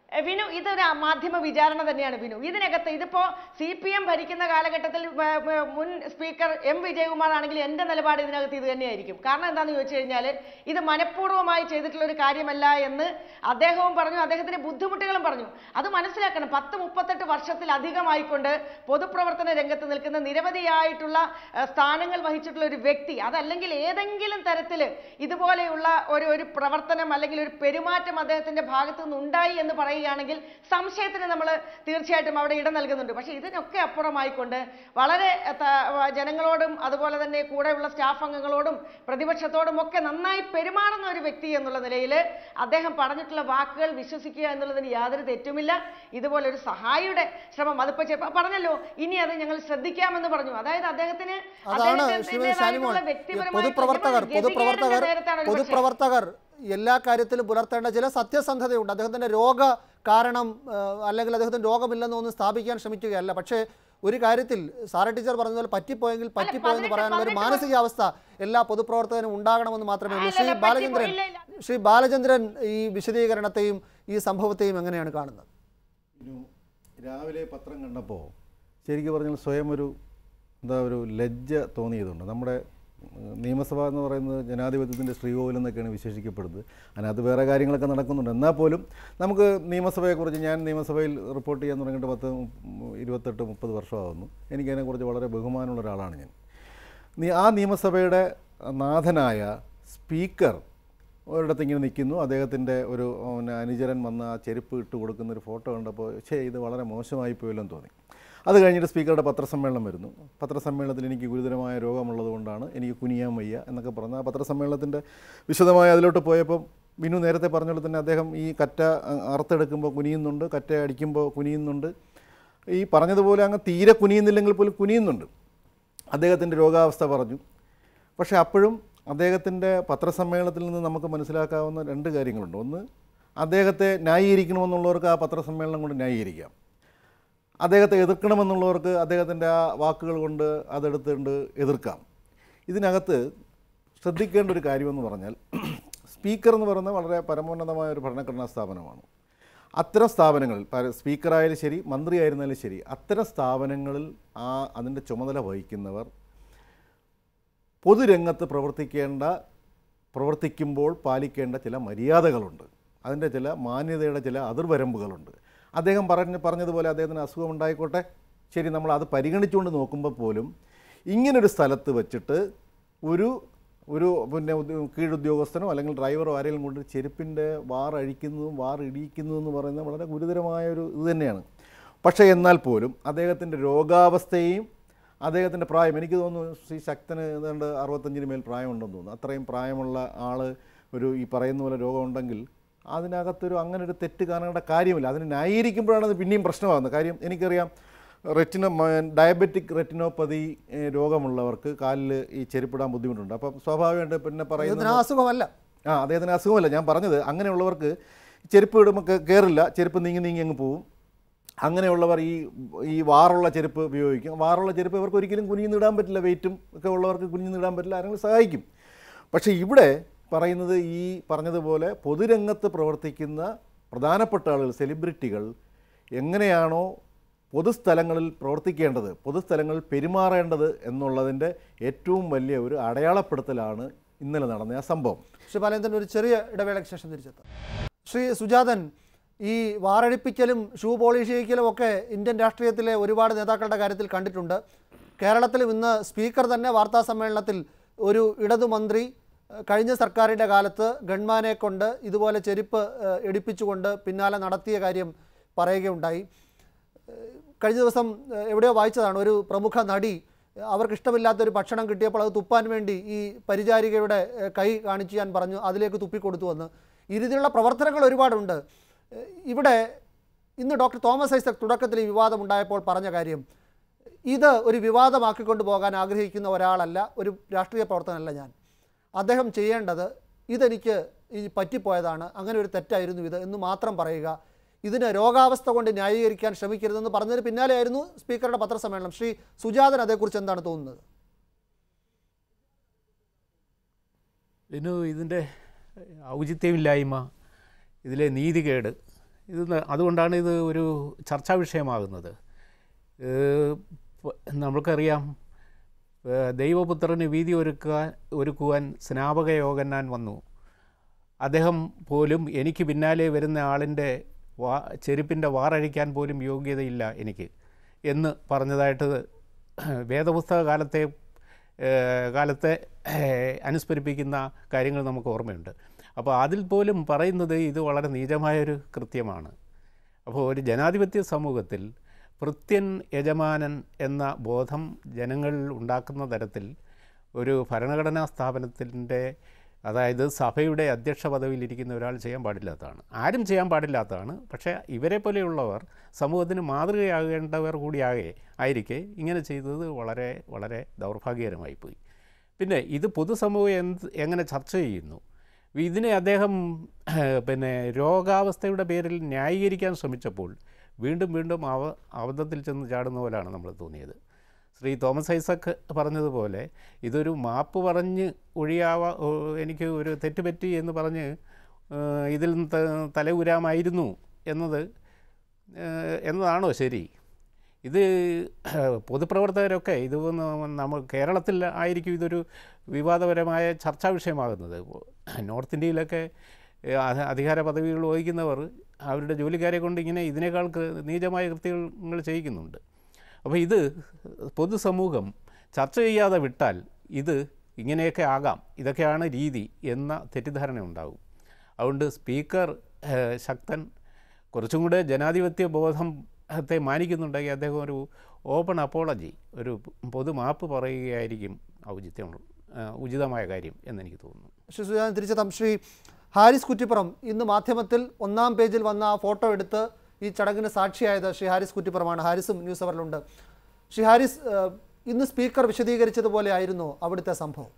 എ, വിനു ഇതൊരു മാധ്യമ വിചാരണ തന്നെയാണ് വിനു ഇതിനകത്ത് ഇതിപ്പോ സി പി എം ഭരിക്കുന്ന കാലഘട്ടത്തിൽ ഏ, ഏ, മുൻ സ്പീക്കർ എം വിജയകുമാർ ആണെങ്കിൽ എന്റെ നിലപാട് ഇതിനകത്ത് ഇത് തന്നെയായിരിക്കും കാരണം എന്താണെന്ന് ചോദിച്ചു കഴിഞ്ഞാൽ ഇത് മനഃപൂർവ്വമായി ചെയ്തിട്ടുള്ള ഒരു കാര്യമല്ല എന്ന് അദ്ദേഹവും പറഞ്ഞു അദ്ദേഹത്തിന്റെ ബുദ്ധിമുട്ടുകളും പറഞ്ഞു അത് മനസ്സിലാക്കണം പത്ത് മുപ്പത്തെട്ട് വർഷത്തിലധികമായിക്കൊണ്ട് പൊതുപ്രവർത്തന രംഗത്ത് നിൽക്കുന്ന നിരവധിയായിട്ടുള്ള ഏ, സ്ഥാനങ്ങൾ വഹിച്ചിട്ടുള്ള ഒരു വ്യക്തി അതല്ലെങ്കിൽ ഏതെങ്കിലും തരത്തിൽ ഇതുപോലെയുള്ള ഒരു ഒരു പ്രവർത്തനം അല്ലെങ്കിൽ ഒരു പെരുമാറ്റം അദ്ദേഹത്തിന്റെ ഭാഗത്തു നിന്ന് ഉണ്ടായി എന്ന് പറയുകയാണെങ്കിൽ സംശയത്തിന് നമ്മൾ തീർച്ചയായിട്ടും അവിടെ ഇടം നൽകുന്നുണ്ട് പക്ഷേ ഇതിനൊക്കെ അപ്പുറമായിക്കൊണ്ട് വളരെ ഏ, ത- ജനങ്ങളോടും അതുപോലെ തന്നെ കൂടെയുള്ള സ്റ്റാഫ് അംഗങ്ങളോടും പ്രതിപക്ഷത്തോടും ഒക്കെ നന്നായി പെരുമാറുന്ന ഒരു വ്യക്തി എന്നുള്ള നിലയിൽ അദ്ദേഹം പറഞ്ഞിട്ടുള്ള വാക്കുകൾ വിശ്വസിക്കുക എന്നുള്ളതിന് യാതൊരു തെറ്റുമില്ല ഇതുപോലെ ഒരു സഹായിയുടെ ശ്രമം അതിപ്പോ ചെപ്പ- പറഞ്ഞല്ലോ ഇനി അത് ഞങ്ങൾ ശ്രദ്ധിക്കാമെന്ന് പറഞ്ഞു അതായത് അദ്ദേഹത്തിന് അതാണ് ശ്രീമതി അദ്ദേഹത്തിൻ്റെതായിട്ടുള്ള ഷാനിമോൾ വ്യക്തിപരമായ പൊതുപ്രവർത്തകർ ഗതികേടിന്റെ പൊതുപ്രവർത്തകർ നേരത്താണ് ഒരു പക്ഷേ. പൊതുപ്രവർത്തകർ എല്ലാ കാര്യത്തിലും പുലർത്തേണ്ട ചില സത്യസന്ധതയുണ്ട് അദ്ദേഹത്തിന്റെ രോഗ കാരണം ആ, അല്ലെങ്കിൽ അദ്ദേഹത്തിന് രോഗമില്ലെന്നൊന്നും സ്ഥാപിക്കാൻ ശ്രമിക്കുകയല്ല പക്ഷേ ഒരു കാര്യത്തിൽ സാറ ടീച്ചർ പറഞ്ഞതുപോലെ പറ്റിപ്പോയെങ്കിൽ പറ്റിപ്പോയെന്ന് പതിനെട്ട് പറയാനുള്ള ഒരു പതിനെട്ട് മാനസികാവസ്ഥ എല്ലാ പൊതുപ്രവർത്തകനും ഉണ്ടാകണമെന്ന് മാത്രമേ ഉള്ളൂ ശ്രീ അല്ലല്ല, ബാലചന്ദ്രൻ പറ്റിപ്പോയില്ല, ശ്രീ ബാലചന്ദ്രൻ ഈ വിശദീകരണത്തെയും ഈ സംഭവത്തെയും എങ്ങനെയാണ് കാണുന്നത് ഒരു രാവിലെ പത്രം കണ്ടപ്പോൾ ശരിക്കും പറഞ്ഞാൽ സ്വയം ഒരു എന്താ ഒരു ലജ്ജ തോന്നിയതുണ്ട് നമ്മുടെ ഉം, നിയമസഭ എന്ന് പറയുന്നത് ജനാധിപത്യത്തിൻ്റെ ശ്രീകോവിൽ എന്നൊക്കെയാണ് വിശേഷിക്കപ്പെടുന്നത് അതിനകത്ത് വേറെ കാര്യങ്ങളൊക്കെ നടക്കുന്നുണ്ട് എന്നാൽ പോലും നമുക്ക് നിയമസഭയെക്കുറിച്ച് ഞാൻ നിയമസഭയിൽ റിപ്പോർട്ട് ചെയ്യാൻ തുടങ്ങിയിട്ട് പത്ത് ഉം, ഇരുപത്തെട്ട് മുപ്പത് വർഷമാകുന്നു എനിക്കതിനെക്കുറിച്ച് വളരെ ബഹുമാനമുള്ള ഒരാളാണ് ഞാൻ നീ ആ നിയമസഭയുടെ നാഥനായ സ്പീക്കർ ഒരിടത്ത് ഇങ്ങനെ നിൽക്കുന്നു അദ്ദേഹത്തിൻ്റെ ഒരു പിന്നെ അനുചരൻ വന്ന് ആ ചെരുപ്പ് ഇട്ട് കൊടുക്കുന്ന ഒരു ഫോട്ടോ കണ്ടപ്പോൾ ഛേ ഇത് വളരെ മോശമായി പോയല്ലോ എന്ന് തോന്നി അത് കഴിഞ്ഞിട്ട് സ്പീക്കറുടെ പത്രസമ്മേളനം വരുന്നു പത്രസമ്മേളനത്തിൽ എനിക്ക് ഗുരുതരമായ രോഗമുള്ളത് കൊണ്ടാണ് എനിക്ക് കുനിയാൻ വയ്യ എന്നൊക്കെ പറഞ്ഞ് ആ പത്രസമ്മേളനത്തിൻ്റെ വിശദമായി അതിലോട്ട് പോയപ്പം വിനു നേരത്തെ പറഞ്ഞ പോലെ തന്നെ അദ്ദേഹം ഈ കറ്റ അ- അറുത്തെടുക്കുമ്പോൾ കുനിയുന്നുണ്ട് കറ്റ അടിക്കുമ്പോൾ കുനിയുന്നുണ്ട് ഈ പറഞ്ഞതുപോലെ അങ്ങ് തീരെ കുനിയുന്നില്ലെങ്കിൽ പോലും കുനിയുന്നുണ്ട് അദ്ദേഹത്തിൻ്റെ രോഗാവസ്ഥ പറഞ്ഞു പക്ഷേ അപ്പോഴും അദ്ദേഹത്തിൻ്റെ പത്രസമ്മേളനത്തിൽ നിന്ന് നമുക്ക് മനസ്സിലാക്കാവുന്ന രണ്ട് കാര്യങ്ങളുണ്ട് ഒന്ന് അദ്ദേഹത്തെ ന്യായീകരിക്കണമെന്നുള്ളവർക്ക് ആ പത്രസമ്മേളനം കൊണ്ട് ന്യായീകരിക്കാം അദ്ദേഹത്തെ എതിർക്കണമെന്നുള്ളവർക്ക് അദ്ദേഹത്തിൻ്റെ ആ വാക്കുകൾ കൊണ്ട് അതെടുത്തുകൊണ്ട് എതിർക്കാം ഇതിനകത്ത് ശ്രദ്ധിക്കേണ്ട ഒരു കാര്യമെന്ന് പറഞ്ഞാൽ സ്പീക്കർ എന്ന് പറയുന്നത് വളരെ പരമോന്നതമായ ഒരു ഭരണഘടനാ സ്ഥാപനമാണ് അത്തരം സ്ഥാപനങ്ങളിൽ പര- സ്പീക്കറായാലും ശരി മന്ത്രിയായിരുന്നാലും ശരി അത്തരം സ്ഥാപനങ്ങളിൽ ആ അതിൻ്റെ ചുമതല വഹിക്കുന്നവർ പൊതുരംഗത്ത് പ്രവർത്തിക്കേണ്ട പ്രവർത്തിക്കുമ്പോൾ പാലിക്കേണ്ട ചില മര്യാദകളുണ്ട് അതിൻ്റെ ചില മാന്യതയുടെ ചില അതിർവരമ്പുകളുണ്ട് അദ്ദേഹം പറഞ്ഞ് പറഞ്ഞതുപോലെ അദ്ദേഹത്തിന് അസുഖം ഉണ്ടായിക്കോട്ടെ ശരി നമ്മൾ അത് പരിഗണിച്ചുകൊണ്ട് നോക്കുമ്പോൾ പോലും ഇങ്ങനൊരു സ്ഥലത്ത് വെച്ചിട്ട് ഒരു ഒരു പിന്നെ ഉദ്യോ- കീഴുദ്യോഗസ്ഥനോ അല്ലെങ്കിൽ ഡ്രൈവറോ ആരെങ്കിലും കൊണ്ട് ചെരുപ്പിൻ്റെ വാർ അഴിക്കുന്നതും വാർ ഇടിയിക്കുന്നതും എന്ന് പറയുന്നത് വളരെ ഗുരുതരമായ ഒരു ഇത് തന്നെയാണ് പക്ഷേ എന്നാൽ പോലും അദ്ദേഹത്തിൻ്റെ രോഗാവസ്ഥയും അദ്ദേഹത്തിൻ്റെ പ്രായം എനിക്ക് തോന്നുന്നു ശ്രീ ശക്തന് ഏതാണ്ട് അറുപത്തഞ്ചിന് മേൽ പ്രായമുണ്ടെന്ന് തോന്നുന്നു അത്രയും പ്രായമുള്ള ആൾ ഒരു ഈ പറയുന്ന പോലെ രോഗമുണ്ടെങ്കിൽ അതിനകത്തൊരു അങ്ങനെ ഒരു തെറ്റ് കാണേണ്ട കാര്യമില്ല അതിന് ന്യായീകരിക്കുമ്പോഴാണ് അത് പിന്നെയും പ്രശ്നമാകുന്നത് കാര്യം എനിക്കറിയാം റെറ്റിനോ ഡയബറ്റിക് റെറ്റിനോപ്പതി ഏഹ്, രോഗമുള്ളവർക്ക് കാലിൽ ഈ ചെരുപ്പിടാൻ ബുദ്ധിമുട്ടുണ്ട് അപ്പം സ്വാഭാവികമായിട്ട് പിന്നെ ഇതിന് പറയുന്നത് ആ അസുഖമല്ല ആ അദ്ദേഹത്തിന് അസുഖമല്ല ഞാൻ പറഞ്ഞത് അങ്ങനെയുള്ളവർക്ക് ചെരുപ്പ് ഇടുമ്പോൾ കേ- കയറില്ല ചെരുപ്പ് നീങ്ങി നീങ്ങി അങ്ങ് പോവും അങ്ങനെയുള്ളവർ ഈ ഈ വാറുള്ള ചെരുപ്പ് ഉപയോഗിക്കും വാറുള്ള ചെരുപ്പ് ഇവർക്ക് ഒരിക്കലും കുനിഞ്ഞിടാൻ പറ്റില്ല വെയിറ്റും ഒക്കെ ഉള്ളവർക്ക് കുനിഞ്ഞിടാൻ പറ്റില്ല ആരെങ്കിലും സഹായിക്കും പക്ഷേ ഇവിടെ പറയുന്നത് ഈ പറഞ്ഞതുപോലെ പൊതുരംഗത്ത് പ്രവർത്തിക്കുന്ന പ്രധാനപ്പെട്ട ആളുകൾ സെലിബ്രിറ്റികൾ എങ്ങനെയാണോ പൊതുസ്ഥലങ്ങളിൽ പ്രവർത്തിക്കേണ്ടത് പൊതുസ്ഥലങ്ങളിൽ പെരുമാറേണ്ടത് എന്നുള്ളതിൻ്റെ ഏറ്റവും വലിയ ഒരു അടയാളപ്പെടുത്തലാണ് ഇന്നലെ നടന്ന ആ സംഭവം ശ്രീ ബാലേന്ദ്രൻ ഒരു ചെറിയ ഇടവേളയ്ക്ക് ശേഷം തിരിച്ചെത്താം ശ്രീ സുജാതൻ ഈ വാറഴിപ്പിക്കലും ഷൂ പോളിഷ് ചെയ്യിക്കലും ഒക്കെ ഇന്ത്യൻ രാഷ്ട്രീയത്തിലെ ഒരുപാട് നേതാക്കളുടെ കാര്യത്തിൽ കണ്ടിട്ടുണ്ട് കേരളത്തിലും ഇന്ന് സ്പീക്കർ തന്നെ വാർത്താ സമ്മേളനത്തിൽ ഒരു ഇടതു മന്ത്രി ഏഹ്, കഴിഞ്ഞ സർക്കാരിൻ്റെ കാലത്ത് ഗൺമാനെ കൊണ്ട് ഇതുപോലെ ചെരുപ്പ് ഏഹ്, എടുപ്പിച്ചുകൊണ്ട് പിന്നാലെ നടത്തിയ കാര്യം പറയുകയുണ്ടായി കഴിഞ്ഞ ദിവസം ഏഹ്, എവിടെയോ വായിച്ചതാണ് ഒരു പ്രമുഖ നടി ഏഹ്, അവർക്ക് ഇഷ്ടമില്ലാത്തൊരു ഭക്ഷണം കിട്ടിയപ്പോൾ അത് തുപ്പാൻ വേണ്ടി ഈ പരിചാരികയുടെ ഏഹ്, കൈ കാണിച്ചു ഞാൻ പറഞ്ഞു അതിലേക്ക് തുപ്പിക്കൊടുത്തു എന്ന് ഈ രീതിയിലുള്ള പ്രവർത്തനങ്ങൾ ഒരുപാടുണ്ട് ഏഹ്, ഇവിടെ ഇന്ന് ഡോക്ടർ തോമസ് ഐസക് തുടക്കത്തിൽ ഈ വിവാദം ഉണ്ടായപ്പോൾ പറഞ്ഞ കാര്യം ഇത് ഒരു വിവാദമാക്കിക്കൊണ്ട് പോകാൻ ആഗ്രഹിക്കുന്ന ഒരാളല്ല ഒരു രാഷ്ട്രീയ പ്രവർത്തനമല്ല ഞാൻ അദ്ദേഹം ചെയ്യേണ്ടത് ഇതെനിക്ക് ഈ പറ്റിപ്പോയതാണ് അങ്ങനെ ഒരു തെറ്റായിരുന്നു ഇത് എന്ന് മാത്രം പറയുക ഇതിന് രോഗാവസ്ഥ കൊണ്ട് ന്യായീകരിക്കാൻ ശ്രമിക്കരുതെന്ന് പറഞ്ഞതിന് പിന്നാലെയായിരുന്നു സ്പീക്കറുടെ പത്രസമ്മേളനം ശ്രീ സുജാതൻ അതേക്കുറിച്ച് എന്താണ് തോന്നുന്നത് ഇതിന് ഇതിൻ്റെ ഔചിത്യമില്ലായ്മ ഇതിലെ നീതികേട് ഇത് ന- അതുകൊണ്ടാണ് ഇത് ഒരു ചർച്ചാ വിഷയമാകുന്നത് ഏഹ് പ- നമുക്കറിയാം ഏഹ് ദൈവപുത്രന് വീതി ഒരുക്കാൻ ഒരുക്കുവാൻ സ്നാപക യോഗന്നാൻ വന്നു അദ്ദേഹം പോലും എനിക്ക് പിന്നാലെ വരുന്ന ആളിൻ്റെ വാ ചെരുപ്പിൻ്റെ വാറഴിക്കാൻ പോലും യോഗ്യതയില്ല എനിക്ക് എന്ന് പറഞ്ഞതായിട്ട് വേദപുസ്തക കാലത്തെ ഏഹ് കാലത്തെ ഏഹ് അനുസ്മരിപ്പിക്കുന്ന കാര്യങ്ങൾ നമുക്ക് ഓർമ്മയുണ്ട് അപ്പോൾ അതിൽ പോലും പറയുന്നത് ഇത് വളരെ നീചമായൊരു കൃത്യമാണ് അപ്പോൾ ഒരു ജനാധിപത്യ സമൂഹത്തിൽ ഭൃത്യൻ യജമാനൻ എന്ന ബോധം ജനങ്ങളിൽ ഉണ്ടാക്കുന്ന തരത്തിൽ ഒരു ഭരണഘടനാ സ്ഥാപനത്തിൻ്റെ അതായത് സഭയുടെ അധ്യക്ഷ പദവിയിലിരിക്കുന്ന ഒരാൾ ചെയ്യാൻ പാടില്ലാത്തതാണ് ആരും ചെയ്യാൻ പാടില്ലാത്തതാണ് പക്ഷേ ഇവരെ പോലെയുള്ളവർ സമൂഹത്തിന് മാതൃകയാകേണ്ടവർ കൂടിയാകെ ആയിരിക്കെ ഇങ്ങനെ ചെയ്തത് വളരെ വളരെ ദൗർഭാഗ്യകരമായിപ്പോയി പിന്നെ ഇത് പൊതുസമൂഹം എന്ത് എങ്ങനെ ചർച്ച ചെയ്യുന്നു ഇതിനെ അദ്ദേഹം പിന്നെ രോഗാവസ്ഥയുടെ പേരിൽ ന്യായീകരിക്കാൻ ശ്രമിച്ചപ്പോൾ വീണ്ടും വീണ്ടും അവ അബദ്ധത്തിൽ ചെന്ന് ചാടുന്ന പോലെയാണ് നമ്മൾ തോന്നിയത് ശ്രീ തോമസ് ഐസക് പറഞ്ഞതുപോലെ ഇതൊരു മാപ്പ് പറഞ്ഞ് ഒഴിയാവ ഓ, എനിക്ക് ഒരു തെറ്റ് പറ്റി എന്ന് പറഞ്ഞ് ഏഹ്, ഇതിൽ നിന്ന് ത- തലയുരാമായിരുന്നു എന്നത് ഏഹ്, എന്നതാണോ ശരി ഇത് പൊതുപ്രവർത്തകരൊക്കെ ഇത് നമ്മൾ കേരളത്തിൽ ആയിരിക്കും ഇതൊരു വിവാദപരമായ ചർച്ചാ വിഷയമാകുന്നത് നോർത്ത് ഇന്ത്യയിലൊക്കെ ഏഹ്, അധ- അധികാര പദവികൾ വഹിക്കുന്നവർ അവരുടെ ജോലിക്കാരെ കൊണ്ട് ഇങ്ങനെ ഇതിനേക്കാൾ കൃ- നീചമായ കൃത്യങ്ങൾ ചെയ്യിക്കുന്നുണ്ട് അപ്പോൾ ഇത് പൊതുസമൂഹം ചർച്ച ചെയ്യാതെ വിട്ടാൽ ഇത് ഇങ്ങനെയൊക്കെ ആകാം ഇതൊക്കെയാണ് രീതി എന്ന തെറ്റിദ്ധാരണ ഉണ്ടാകും അതുകൊണ്ട് സ്പീക്കർ ഏഹ്, ശക്തൻ കുറച്ചും കൂടെ ജനാധിപത്യ ബോധത്തെ മാനിക്കുന്നുണ്ടെങ്കിൽ അദ്ദേഹം ഒരു ഓപ്പൺ അപ്പോളജി ഒരു പൊതു മാപ്പ് പറയുകയായിരിക്കും ഔചിത്യം ഏഹ്, ഉചിതമായ കാര്യം എന്നെനിക്ക് തോന്നുന്നു ശ്രീ സുജാൻ തിരിച്ചെത്താം ശ്രീ ഹാരിസ് കുറ്റിപ്പുറം ഇന്ന് മാധ്യമത്തിൽ ഒന്നാം പേജിൽ വന്ന ആ ഫോട്ടോ എടുത്ത് ഈ ചടങ്ങിന് സാക്ഷിയായത് ശ്രീ ഹാരിസ് കുറ്റിപ്പുറമാണ് ഹാരിസും ന്യൂസ് അവറിലുണ്ട് ശ്രീ ഹാരിസ് ഏഹ്, ഇന്ന് സ്പീക്കർ വിശദീകരിച്ചതുപോലെ ആയിരുന്നു അവിടുത്തെ സംഭവം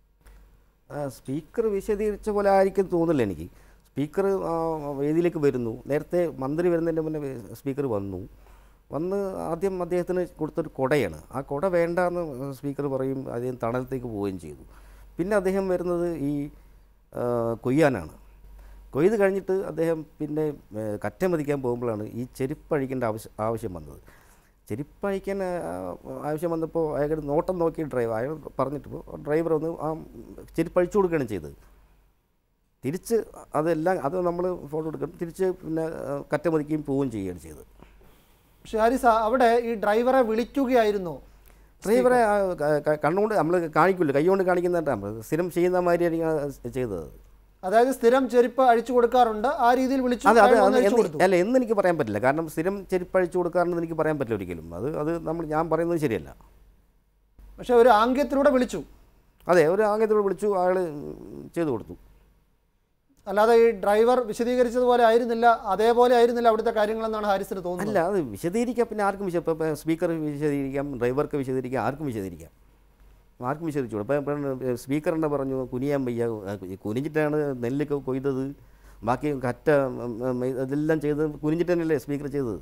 ആ, സ്പീക്കർ വിശദീകരിച്ച പോലെ ആയിരിക്കും തോന്നില്ല എനിക്ക് സ്പീക്കർ ആ, വേദിയിലേക്ക് വരുന്നു നേരത്തെ മന്ത്രി വരുന്നതിൻ്റെ മുന്നേ വേ- സ്പീക്കർ വന്നു വന്ന് ആദ്യം അദ്ദേഹത്തിന് കൊടുത്തൊരു കൊടയാണ് ആ കൊട വേണ്ട എന്ന് സ്പീക്കർ പറയും അദ്ദേഹം തണലത്തേക്ക് പോവുകയും ചെയ്തു പിന്നെ അദ്ദേഹം വരുന്നത് ഈ ആ, കൊയ്യാനാണ് കൊയ്ത് കഴിഞ്ഞിട്ട് അദ്ദേഹം പിന്നെ ഏ, കറ്റ മതിക്കാൻ പോകുമ്പോഴാണ് ഈ ചെരുപ്പ് അഴിക്കേണ്ട ആവശ്യം ആവശ്യം വന്നത് ചെരുപ്പ് അഴിക്കാൻ ആ, ആവശ്യം വന്നപ്പോൾ അയാളുടെ നോട്ടം നോക്കി ഡ്രൈവർ അയാൾ പറഞ്ഞിട്ട് ഡ്രൈവർ ഒന്ന് ആ ചെരുപ്പ് അഴിച്ചു കൊടുക്കുകയാണ് ചെയ്തത് തിരിച്ച് അതെല്ലാം അത് നമ്മൾ ഫോട്ടോ എടുക്കണം തിരിച്ച് പിന്നെ ആ, കറ്റ മതിക്കുകയും പോവുകയും ചെയ്യുകയാണ് ചെയ്തത് ശ്രീ ഹാരിസ് അവിടെ ഈ ഡ്രൈവറെ വിളിക്കുകയായിരുന്നു ഡ്രൈവറെ ആ, ക- ക- കണ്ണുകൊണ്ട് നമ്മൾ കാണിക്കില്ല കൈ കൊണ്ട് കാണിക്കുന്നതായിട്ട് നമ്മൾ സ്ഥിരം ചെയ്യുന്ന മാതിരിയായിരിക്കും ആ ചെയ്തത് അതായത് സ്ഥിരം ചെരുപ്പ് അഴിച്ചു കൊടുക്കാറുണ്ട് ആ രീതിയിൽ വിളിച്ചു അതെ അത് അയാൾ വന്ന് അത് അഴിച്ചു എന്ന് കൊടുത്തു അല്ല എന്ന് എനിക്ക് പറയാൻ പറ്റില്ല കാരണം സ്ഥിരം ചെരുപ്പ് അഴിച്ചു കൊടുക്കാറുണ്ടെന്ന് എനിക്ക് പറയാൻ പറ്റില്ല ഒരിക്കലും അത് അത് നമ്മൾ ഞാൻ പറയുന്നത് ശരിയല്ല പക്ഷെ ഒരു ആംഗ്യത്തിലൂടെ വിളിച്ചു അതെ ഒരു ആംഗ്യത്തോട് വിളിച്ചു അയാൾ ചെയ്തു കൊടുത്തു അല്ലാതെ ഈ ഡ്രൈവർ വിശദീകരിച്ചതുപോലെ ആയിരുന്നില്ല അതേപോലെ ആയിരുന്നില്ല അവിടുത്തെ കാര്യങ്ങളെന്നാണ് ഹാരിസിന് തോന്നുന്നത് അല്ല അത് വിശദീകരിക്കാം പിന്നെ ആർക്കും വിശ ഇപ്പം സ്പീക്കർ വിശദീകരിക്കാം ഡ്രൈവർക്ക് വിശദീകരിക്കാം ആർക്കും വിശദീകരിക്കാം ആർക്കും വിശദീകരിച്ചു ഇപ്പം ഇപ്പം സ്പീക്കർ തന്നെ പറഞ്ഞു കുനിയാൻ വയ്യ ഈ കുനിഞ്ഞിട്ടാണ് നെല്ലൊക്കെ കൊയ്തത് ബാക്കി കറ്റ ഉം, ഉം, ഇതെല്ലാം ചെയ്തത് കുനിഞ്ഞിട്ട് തന്നെയല്ലേ സ്പീക്കർ ചെയ്തത്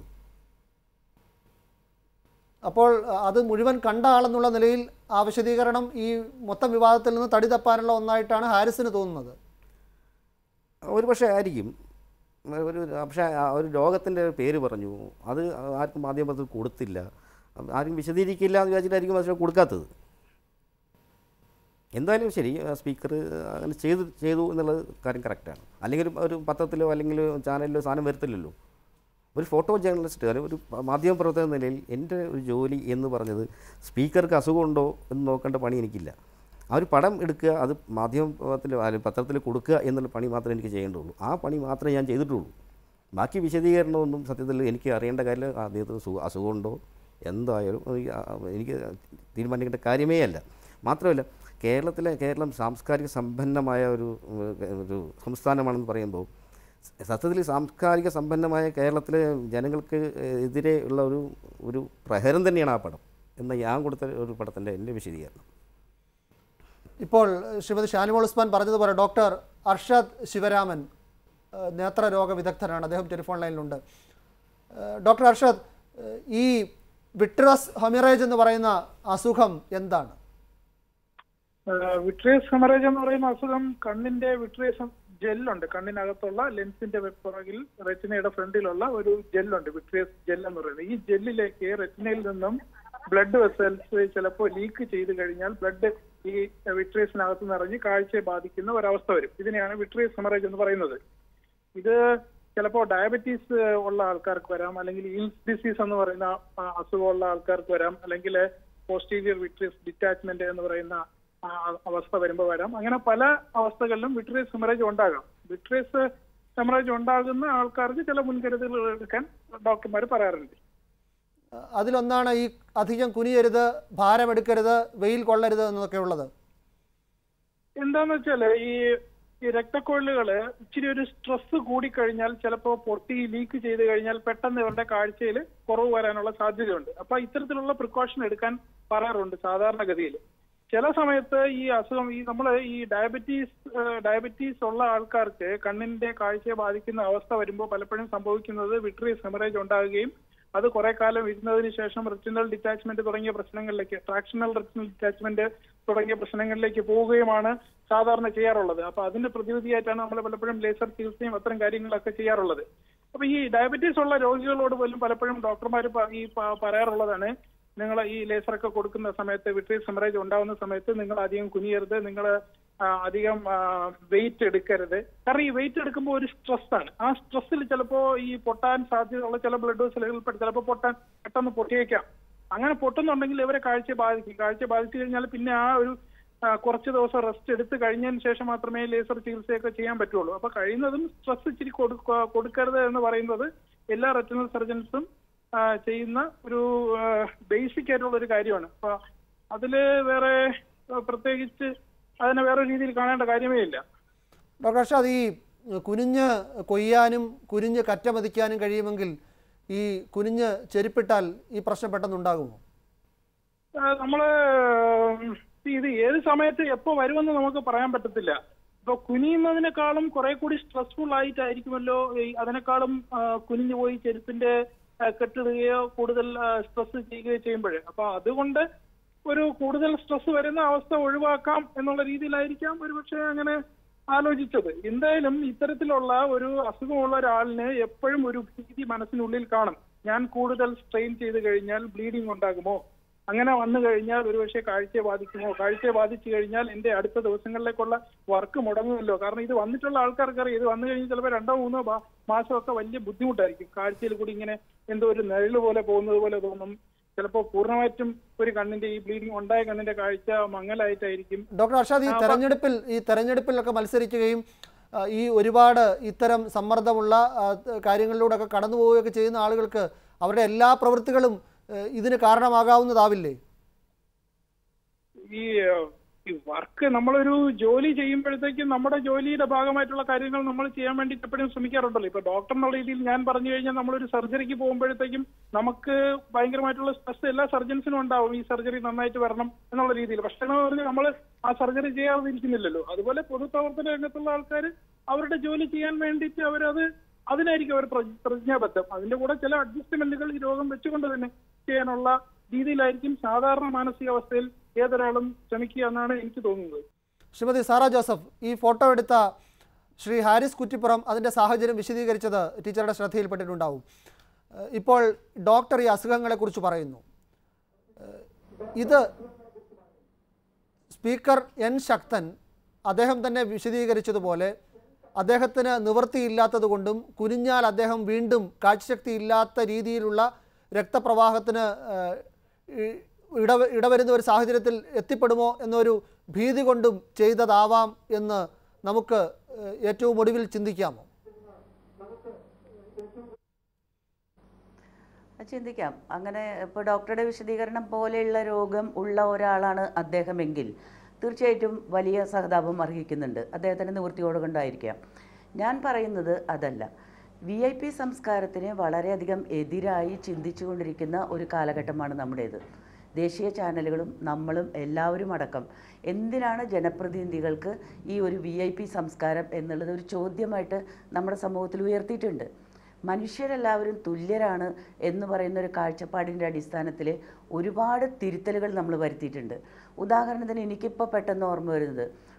അപ്പോൾ അഹ്, അത് മുഴുവൻ കണ്ട ആളെന്നുള്ള നിലയിൽ ആ വിശദീകരണം ഈ മൊത്തം വിവാദത്തിൽ നിന്ന് തടി തപ്പാനുള്ള ഒന്നായിട്ടാണ് ഹാരിസിന് തോന്നുന്നത് ഒരു പക്ഷേ ആയിരിക്കും ഒരു പക്ഷേ ആ ഒരു രോഗത്തിൻ്റെ പേര് പറഞ്ഞു അത് ആർക്കും മാധ്യമത്തിൽ കൊടുത്തില്ല ആരും വിശദീകരിക്കില്ല എന്ന് വിചാരിച്ചിട്ടായിരിക്കും പക്ഷേ കൊടുക്കാത്തത് എന്തായാലും ശരി സ്പീക്കർ അങ്ങനെ ചെയ്തു ചെയ്തു എന്നുള്ളത് കാര്യം കറക്റ്റാണ് അല്ലെങ്കിൽ ഒരു- ഒരു പത്രത്തിലോ അല്ലെങ്കിൽ ചാനലിലോ സാധനം വരത്തില്ലല്ലോ ഒരു ഫോട്ടോ ജേർണലിസ്റ്റ് അല്ലെങ്കിൽ ഒരു മാധ്യമപ്രവർത്തക എന്ന നിലയിൽ എൻ്റെ ഒരു ജോലി എന്ന് പറഞ്ഞത് സ്പീക്കർക്ക് അസുഖമുണ്ടോ എന്ന് നോക്കേണ്ട പണി എനിക്കില്ല ആ ഒരു പടം എടുക്കുക അത് മാധ്യമത്തിൽ അല്ലെങ്കിൽ പത്രത്തിൽ കൊടുക്കുക എന്നുള്ള പണി മാത്രമേ എനിക്ക് ചെയ്യേണ്ടുള്ളൂ ആ പണി മാത്രമേ ഞാൻ ചെയ്തിട്ടുള്ളൂ ബാക്കി വിശദീകരണമൊന്നും സത്യത്തിൽ എനിക്ക് അറിയേണ്ട കാര്യം അദ്ദേഹത്തിന് സുഖ അസുഖമുണ്ടോ എന്തായാലും എനിക്ക് ആ- എനിക്ക് തീരുമാനിക്കേണ്ട കാര്യമേ അല്ല മാത്രമല്ല കേരളത്തിലെ കേരളം സാംസ്കാരിക സമ്പന്നമായ ഒരു ഒരു സംസ്ഥാനമാണെന്ന് പറയുമ്പോൾ സത്യത്തിൽ സാംസ്കാരിക സമ്പന്നമായ കേരളത്തിലെ ജനങ്ങൾക്ക് എതിരെ ഉള്ള ഒരു ഒരു പ്രഹരം തന്നെയാണ് ആ പടം എന്ന ഞാൻ കൊടുത്ത ഒരു പടത്തിൻ്റെ എൻ്റെ വിശദീകരണം ഇപ്പോൾ അഹ്, ശ്രീമതി ഷാനിമോൾ ഉസ്മാൻ പറഞ്ഞതുപോലെ ഡോക്ടർ അർഷദ് ശിവരാമൻ അഹ്, നേത്രരോഗ വിദഗ്ധനാണ് അദ്ദേഹം ടെലിഫോൺ ലൈനിലുണ്ട് അഹ്, ഡോക്ടർ അർഷദ് അഹ്, ഈ വിട്രസ് ഹെമിറേജ് എന്ന് പറയുന്ന അസുഖം എന്താണ് വിട്രിയസ് ഹെമറേജ് എന്ന് പറയുന്ന അസുഖം കണ്ണിന്റെ വിട്രിയസ് ജെല്ലുണ്ട് കണ്ണിനകത്തുള്ള ലെൻസിന്റെ പുറകിൽ റെറ്റിനയുടെ ഫ്രണ്ടിലുള്ള ഒരു ജെല്ലുണ്ട് വിട്രിയസ് ജെൽ എന്ന് പറയുന്നത് ഈ ജെല്ലിലേക്ക് റെറ്റിനയിൽ നിന്നും ബ്ലഡ് വെസൽസ് ചിലപ്പോൾ ലീക്ക് ചെയ്ത് കഴിഞ്ഞാൽ ബ്ലഡ് ഈ വിട്രിയസിനകത്ത് നിറഞ്ഞ് കാഴ്ചയെ ബാധിക്കുന്ന ഒരവസ്ഥ വരും ഇതിനെയാണ് വിട്രിയസ് ഹെമറേജ് എന്ന് പറയുന്നത് ഇത് ചിലപ്പോൾ ഡയബറ്റീസ് ഉള്ള ആൾക്കാർക്ക് വരാം അല്ലെങ്കിൽ ഈൽസ് ഡിസീസ് എന്ന് പറയുന്ന ആ, അസുഖമുള്ള ആൾക്കാർക്ക് വരാം അല്ലെങ്കിൽ പോസ്റ്റീരിയർ വിട്രിയസ് ഡിറ്റാച്ച്മെന്റ് എന്ന് പറയുന്ന ആ അവസ്ഥ വരുമ്പോൾ വരാം അങ്ങനെ പല അവസ്ഥകളിലും വിട്രിയസ് ഹെമറേജ് ഉണ്ടാകാം വിട്രിയസ് ഹെമറേജ് ഉണ്ടാകുന്ന ആൾക്കാർക്ക് ചില മുൻകരുതലുകൾ എടുക്കാൻ ഡോക്ടർമാർ പറയാറുണ്ട് അതിലൊന്നാണ് ഈ അധികം കുനിയരുത് ഭാരമെടുക്കരുത് വെയിൽ കൊള്ളരുത് എന്നൊക്കെ ഉള്ളത് എന്താന്ന് വെച്ചാല് ഈ ഈ രക്തക്കൊഴലുകള് ഇച്ചിരി ഒരു സ്ട്രെസ് കൂടിക്കഴിഞ്ഞാൽ ചിലപ്പോൾ പൊട്ടി ലീക്ക് ചെയ്ത് കഴിഞ്ഞാൽ പെട്ടെന്ന് ഇവരുടെ കാഴ്ചയിൽ കുറവ് വരാനുള്ള സാധ്യതയുണ്ട് അപ്പൊ ഇത്തരത്തിലുള്ള പ്രിക്കോഷൻ എടുക്കാൻ പറയാറുണ്ട് സാധാരണഗതിയിൽ ചില സമയത്ത് ഈ അസുഖം ഈ നമ്മൾ ഈ ഡയബറ്റീസ് ഡയബറ്റീസ് ഉള്ള ആൾക്കാർക്ക് കണ്ണിന്റെ കാഴ്ചയെ ബാധിക്കുന്ന അവസ്ഥ വരുമ്പോൾ പലപ്പോഴും സംഭവിക്കുന്നത് വിട്രിയസ് ഹെമറേജ് ഉണ്ടാകുകയും അത് കുറെ കാലം ഇരുന്നതിന് ശേഷം റെറ്റിനൽ ഡിറ്റാച്ച്മെന്റ് തുടങ്ങിയ പ്രശ്നങ്ങളിലേക്ക് ട്രാക്ഷണൽ റെറ്റിനൽ ഡിറ്റാച്ച്മെന്റ് തുടങ്ങിയ പ്രശ്നങ്ങളിലേക്ക് പോവുകയുമാണ് സാധാരണ ചെയ്യാറുള്ളത് അപ്പൊ അതിന്റെ പ്രതിവിധിയായിട്ടാണ് നമ്മൾ പലപ്പോഴും ലേസർ ചികിത്സയും അത്തരം കാര്യങ്ങളൊക്കെ ചെയ്യാറുള്ളത് അപ്പൊ ഈ ഡയബറ്റീസ് ഉള്ള രോഗികളോട് പോലും പലപ്പോഴും ഡോക്ടർമാർ ഈ പ- പറയാറുള്ളതാണ് നിങ്ങൾ ഈ ലേസറൊക്കെ കൊടുക്കുന്ന സമയത്ത് വിട്രീസ് ഹെമറേജ് ഉണ്ടാകുന്ന സമയത്ത് നിങ്ങൾ അധികം കുനിയരുത് നിങ്ങൾ അധികം വെയിറ്റ് എടുക്കരുത് കാരണം ഈ വെയിറ്റ് എടുക്കുമ്പോൾ ഒരു സ്ട്രെസ് ആണ് ആ സ്ട്രെസ്സിൽ ചിലപ്പോൾ ഈ പൊട്ടാൻ സാധ്യതയുള്ള ചില ബ്ലഡ് വെസലുകൾ ചിലപ്പോൾ പൊട്ടാൻ പെട്ടെന്ന് പൊട്ടിയേക്കാം അങ്ങനെ പൊട്ടുന്നുണ്ടെങ്കിൽ ഇവരെ കാഴ്ച ബാധിക്കും കാഴ്ച ബാധിച്ചു കഴിഞ്ഞാൽ പിന്നെ ആ ഒരു ആ, കുറച്ച് ദിവസം റെസ്റ്റ് എടുത്ത് കഴിഞ്ഞതിന് ശേഷം മാത്രമേ ലേസർ ചികിത്സയൊക്കെ ചെയ്യാൻ പറ്റുള്ളൂ അപ്പൊ കഴിയുന്നതും സ്ട്രെസ് ഇച്ചിരി കൊടുക്ക- കൊടുക്കരുത് എന്ന് പറയുന്നത് എല്ലാ റെറ്റിനൽ സർജൻസും ആ, ചെയ്യുന്ന ഒരു ബേസിക് ആയിട്ടുള്ള ഒരു കാര്യമാണ് അപ്പൊ അതില് വേറെ ആ, പ്രത്യേകിച്ച് അതിനെ വേറെ രീതിയിൽ കാണേണ്ട കാര്യമേ ഇല്ല ഡോക്ടർ അർഷാദ് ഈ കുനിഞ്ഞ് കൊയ്യാനും കുനിഞ്ഞ് കറ്റമതിക്കാനും കഴിയുമെങ്കിൽ ഈ കുനിഞ്ഞ് ചെരുപ്പിട്ടാൽ ഈ പ്രശ്നം പെട്ടെന്നുണ്ടാകുമോ ആ, നമ്മള് ഇത് ഏത് സമയത്ത് എപ്പോ വരുമെന്ന് നമുക്ക് പറയാൻ പറ്റത്തില്ല ഇപ്പൊ കുനിയുന്നതിനേക്കാളും കുറെ കൂടി സ്ട്രെസ്ഫുൾ ആയിട്ടായിരിക്കുമല്ലോ ഈ അതിനേക്കാളും ആ, കുനിഞ്ഞു പോയി ചെരുപ്പിന്റെ ആ, കെട്ടിടുകയോ കൂടുതൽ സ്ട്രെസ് ചെയ്യുകയോ ചെയ്യുമ്പോഴേ അപ്പൊ അതുകൊണ്ട് ഒരു കൂടുതൽ സ്ട്രെസ് വരുന്ന അവസ്ഥ ഒഴിവാക്കാം എന്നുള്ള രീതിയിലായിരിക്കാം ഒരുപക്ഷെ അങ്ങനെ ആലോചിച്ചത് എന്തായാലും ഇത്തരത്തിലുള്ള ഒരു അസുഖമുള്ള ഒരാളിന് എപ്പോഴും ഒരു ഭീതി മനസ്സിനുള്ളിൽ കാണും ഞാൻ കൂടുതൽ സ്ട്രെയിൻ ചെയ്ത് കഴിഞ്ഞാൽ ബ്ലീഡിംഗ് ഉണ്ടാകുമോ അങ്ങനെ വന്നു കഴിഞ്ഞാൽ ഒരുപക്ഷെ കാഴ്ചയെ ബാധിക്കുമോ കാഴ്ചയെ ബാധിച്ചു കഴിഞ്ഞാൽ എന്റെ അടുത്ത ദിവസങ്ങളിലേക്കുള്ള വർക്ക് മുടങ്ങുമല്ലോ കാരണം ഇത് വന്നിട്ടുള്ള ആൾക്കാർക്കറിയാം ഇത് വന്നു കഴിഞ്ഞാൽ ചിലപ്പോൾ രണ്ടോ മൂന്നോ മാ- മാസമൊക്കെ വലിയ ബുദ്ധിമുട്ടായിരിക്കും കാഴ്ചയിൽ കൂടി ഇങ്ങനെ എന്തോ ഒരു നിഴല് പോലെ പോകുന്നത് പോലെ തോന്നും ചിലപ്പോൾ പൂർണ്ണമായിട്ടും ഒരു കണ്ണിന്റെ ഈ ബ്ലീഡിംഗ് ഉണ്ടായ കണ്ണിന്റെ കാഴ്ച മങ്ങലായിട്ടായിരിക്കും ഡോക്ടർ അർഷാദ് ഈ ആ, അപ്പൊ- തെരഞ്ഞെടുപ്പിൽ ഈ തെരഞ്ഞെടുപ്പിലൊക്കെ മത്സരിക്കുകയും ആ, ഈ ഒരുപാട് ഇത്തരം സമ്മർദ്ദമുള്ള ആ, കാര്യങ്ങളിലൂടെയൊക്കെ കടന്നു പോവുകയൊക്കെ ചെയ്യുന്ന ആളുകൾക്ക് അവരുടെ എല്ലാ പ്രവൃത്തികളും ഏ, ഇതിന് കാരണമാകാവുന്നതാവില്ലേ ഈ ഏഹ്, ഈ വർക്ക് നമ്മളൊരു ജോലി ചെയ്യുമ്പോഴത്തേക്കും നമ്മുടെ ജോലിയുടെ ഭാഗമായിട്ടുള്ള കാര്യങ്ങൾ നമ്മൾ ചെയ്യാൻ വേണ്ടി എപ്പോഴും ശ്രമിക്കാറുണ്ടല്ലോ ഇപ്പൊ ഡോക്ടർ എന്നുള്ള രീതിയിൽ ഞാൻ പറഞ്ഞു കഴിഞ്ഞാൽ നമ്മളൊരു സർജറിക്ക് പോകുമ്പോഴത്തേക്കും നമുക്ക് ഭയങ്കരമായിട്ടുള്ള സ്ട്രെസ് എല്ലാ സർജൻസിനും ഉണ്ടാവും ഈ സർജറി നന്നായിട്ട് വരണം എന്നുള്ള രീതിയിൽ പക്ഷേ എന്ന് പറഞ്ഞാൽ നമ്മൾ ആ സർജറി ചെയ്യാതിരിക്കുന്നില്ലല്ലോ അതുപോലെ പൊതുപ്രവർത്തന രംഗത്തുള്ള ആൾക്കാർ അവരുടെ ജോലി ചെയ്യാൻ വേണ്ടിയിട്ട് അവരത് അതിനായിരിക്കും അവർ പ്ര- പ്രതിജ്ഞാബദ്ധം അതിന്റെ കൂടെ ചില അഡ്ജസ്റ്റ്മെന്റുകൾ ഈ രോഗം വെച്ചുകൊണ്ട് തന്നെ ചെയ്യാനുള്ള രീതിയിലായിരിക്കും സാധാരണ മാനസികാവസ്ഥയിൽ ഏതൊരാളും ശ്രമിക്കുക എന്നാണ് എനിക്ക് തോന്നുന്നത് ശ്രീമതി സാറ ജോസഫ് ഈ ഫോട്ടോ എടുത്ത ശ്രീ ഹാരിസ് കുറ്റിപ്പുറം അതിൻ്റെ സാഹചര്യം വിശദീകരിച്ചത് ടീച്ചറുടെ ശ്രദ്ധയിൽപ്പെട്ടിട്ടുണ്ടാവും ഏഹ് ഇപ്പോൾ ഡോക്ടർ ഈ അസുഖങ്ങളെക്കുറിച്ച് പറയുന്നു ഏഹ് ഇത് സ്പീക്കർ എൻ ശക്തൻ അദ്ദേഹം തന്നെ വിശദീകരിച്ചതുപോലെ അദ്ദേഹത്തിന് നിവൃത്തിയില്ലാത്തതുകൊണ്ടും കുനിഞ്ഞാൽ അദ്ദേഹം വീണ്ടും കാഴ്ചശക്തി ഇല്ലാത്ത രീതിയിലുള്ള രക്തപ്രവാഹത്തിന് ഏഹ്, ഇ- ഇടവ ഇടവരുന്ന ഒരു സാഹചര്യത്തിൽ എത്തിപ്പെടുമോ എന്നൊരു ഭീതി കൊണ്ടും ചെയ്തതാവാം എന്ന് നമുക്ക് ഏഹ്, ഏറ്റവും ഒടുവിൽ ചിന്തിക്കാമോ അത് ചിന്തിക്കാം അങ്ങനെ ഇപ്പോൾ ഡോക്ടറുടെ വിശദീകരണം പോലെയുള്ള രോഗം ഉള്ള ഒരാളാണ് അദ്ദേഹമെങ്കിൽ തീർച്ചയായിട്ടും വലിയ സഹതാപം അർഹിക്കുന്നുണ്ട് അദ്ദേഹത്തിൻ്റെ നിവൃത്തിയോട് കൊണ്ടായിരിക്കാം ഞാൻ പറയുന്നത് അതല്ല വി ഐ പി സംസ്കാരത്തിന് വളരെയധികം എതിരായി ചിന്തിച്ചുകൊണ്ടിരിക്കുന്ന ഒരു കാലഘട്ടമാണ് നമ്മുടേത് ദേശീയ ചാനലുകളും നമ്മളും എല്ലാവരും അടക്കം എന്തിനാണ് ജനപ്രതിനിധികൾക്ക് ഈ ഒരു വി ഐ പി സംസ്കാരം എന്നുള്ളത് ഒരു ചോദ്യമായിട്ട് നമ്മുടെ സമൂഹത്തിൽ ഉയർത്തിയിട്ടുണ്ട് മനുഷ്യരെല്ലാവരും തുല്യരാണ് എന്ന് പറയുന്ന ഒരു കാഴ്ചപ്പാടിൻ്റെ അടിസ്ഥാനത്തിൽ ഒരുപാട് തിരുത്തലുകൾ നമ്മൾ വരുത്തിയിട്ടുണ്ട് ഉദാഹരണത്തിന് എനിക്കിപ്പോൾ പെട്ടെന്ന് ഓർമ്മ വരുന്നത്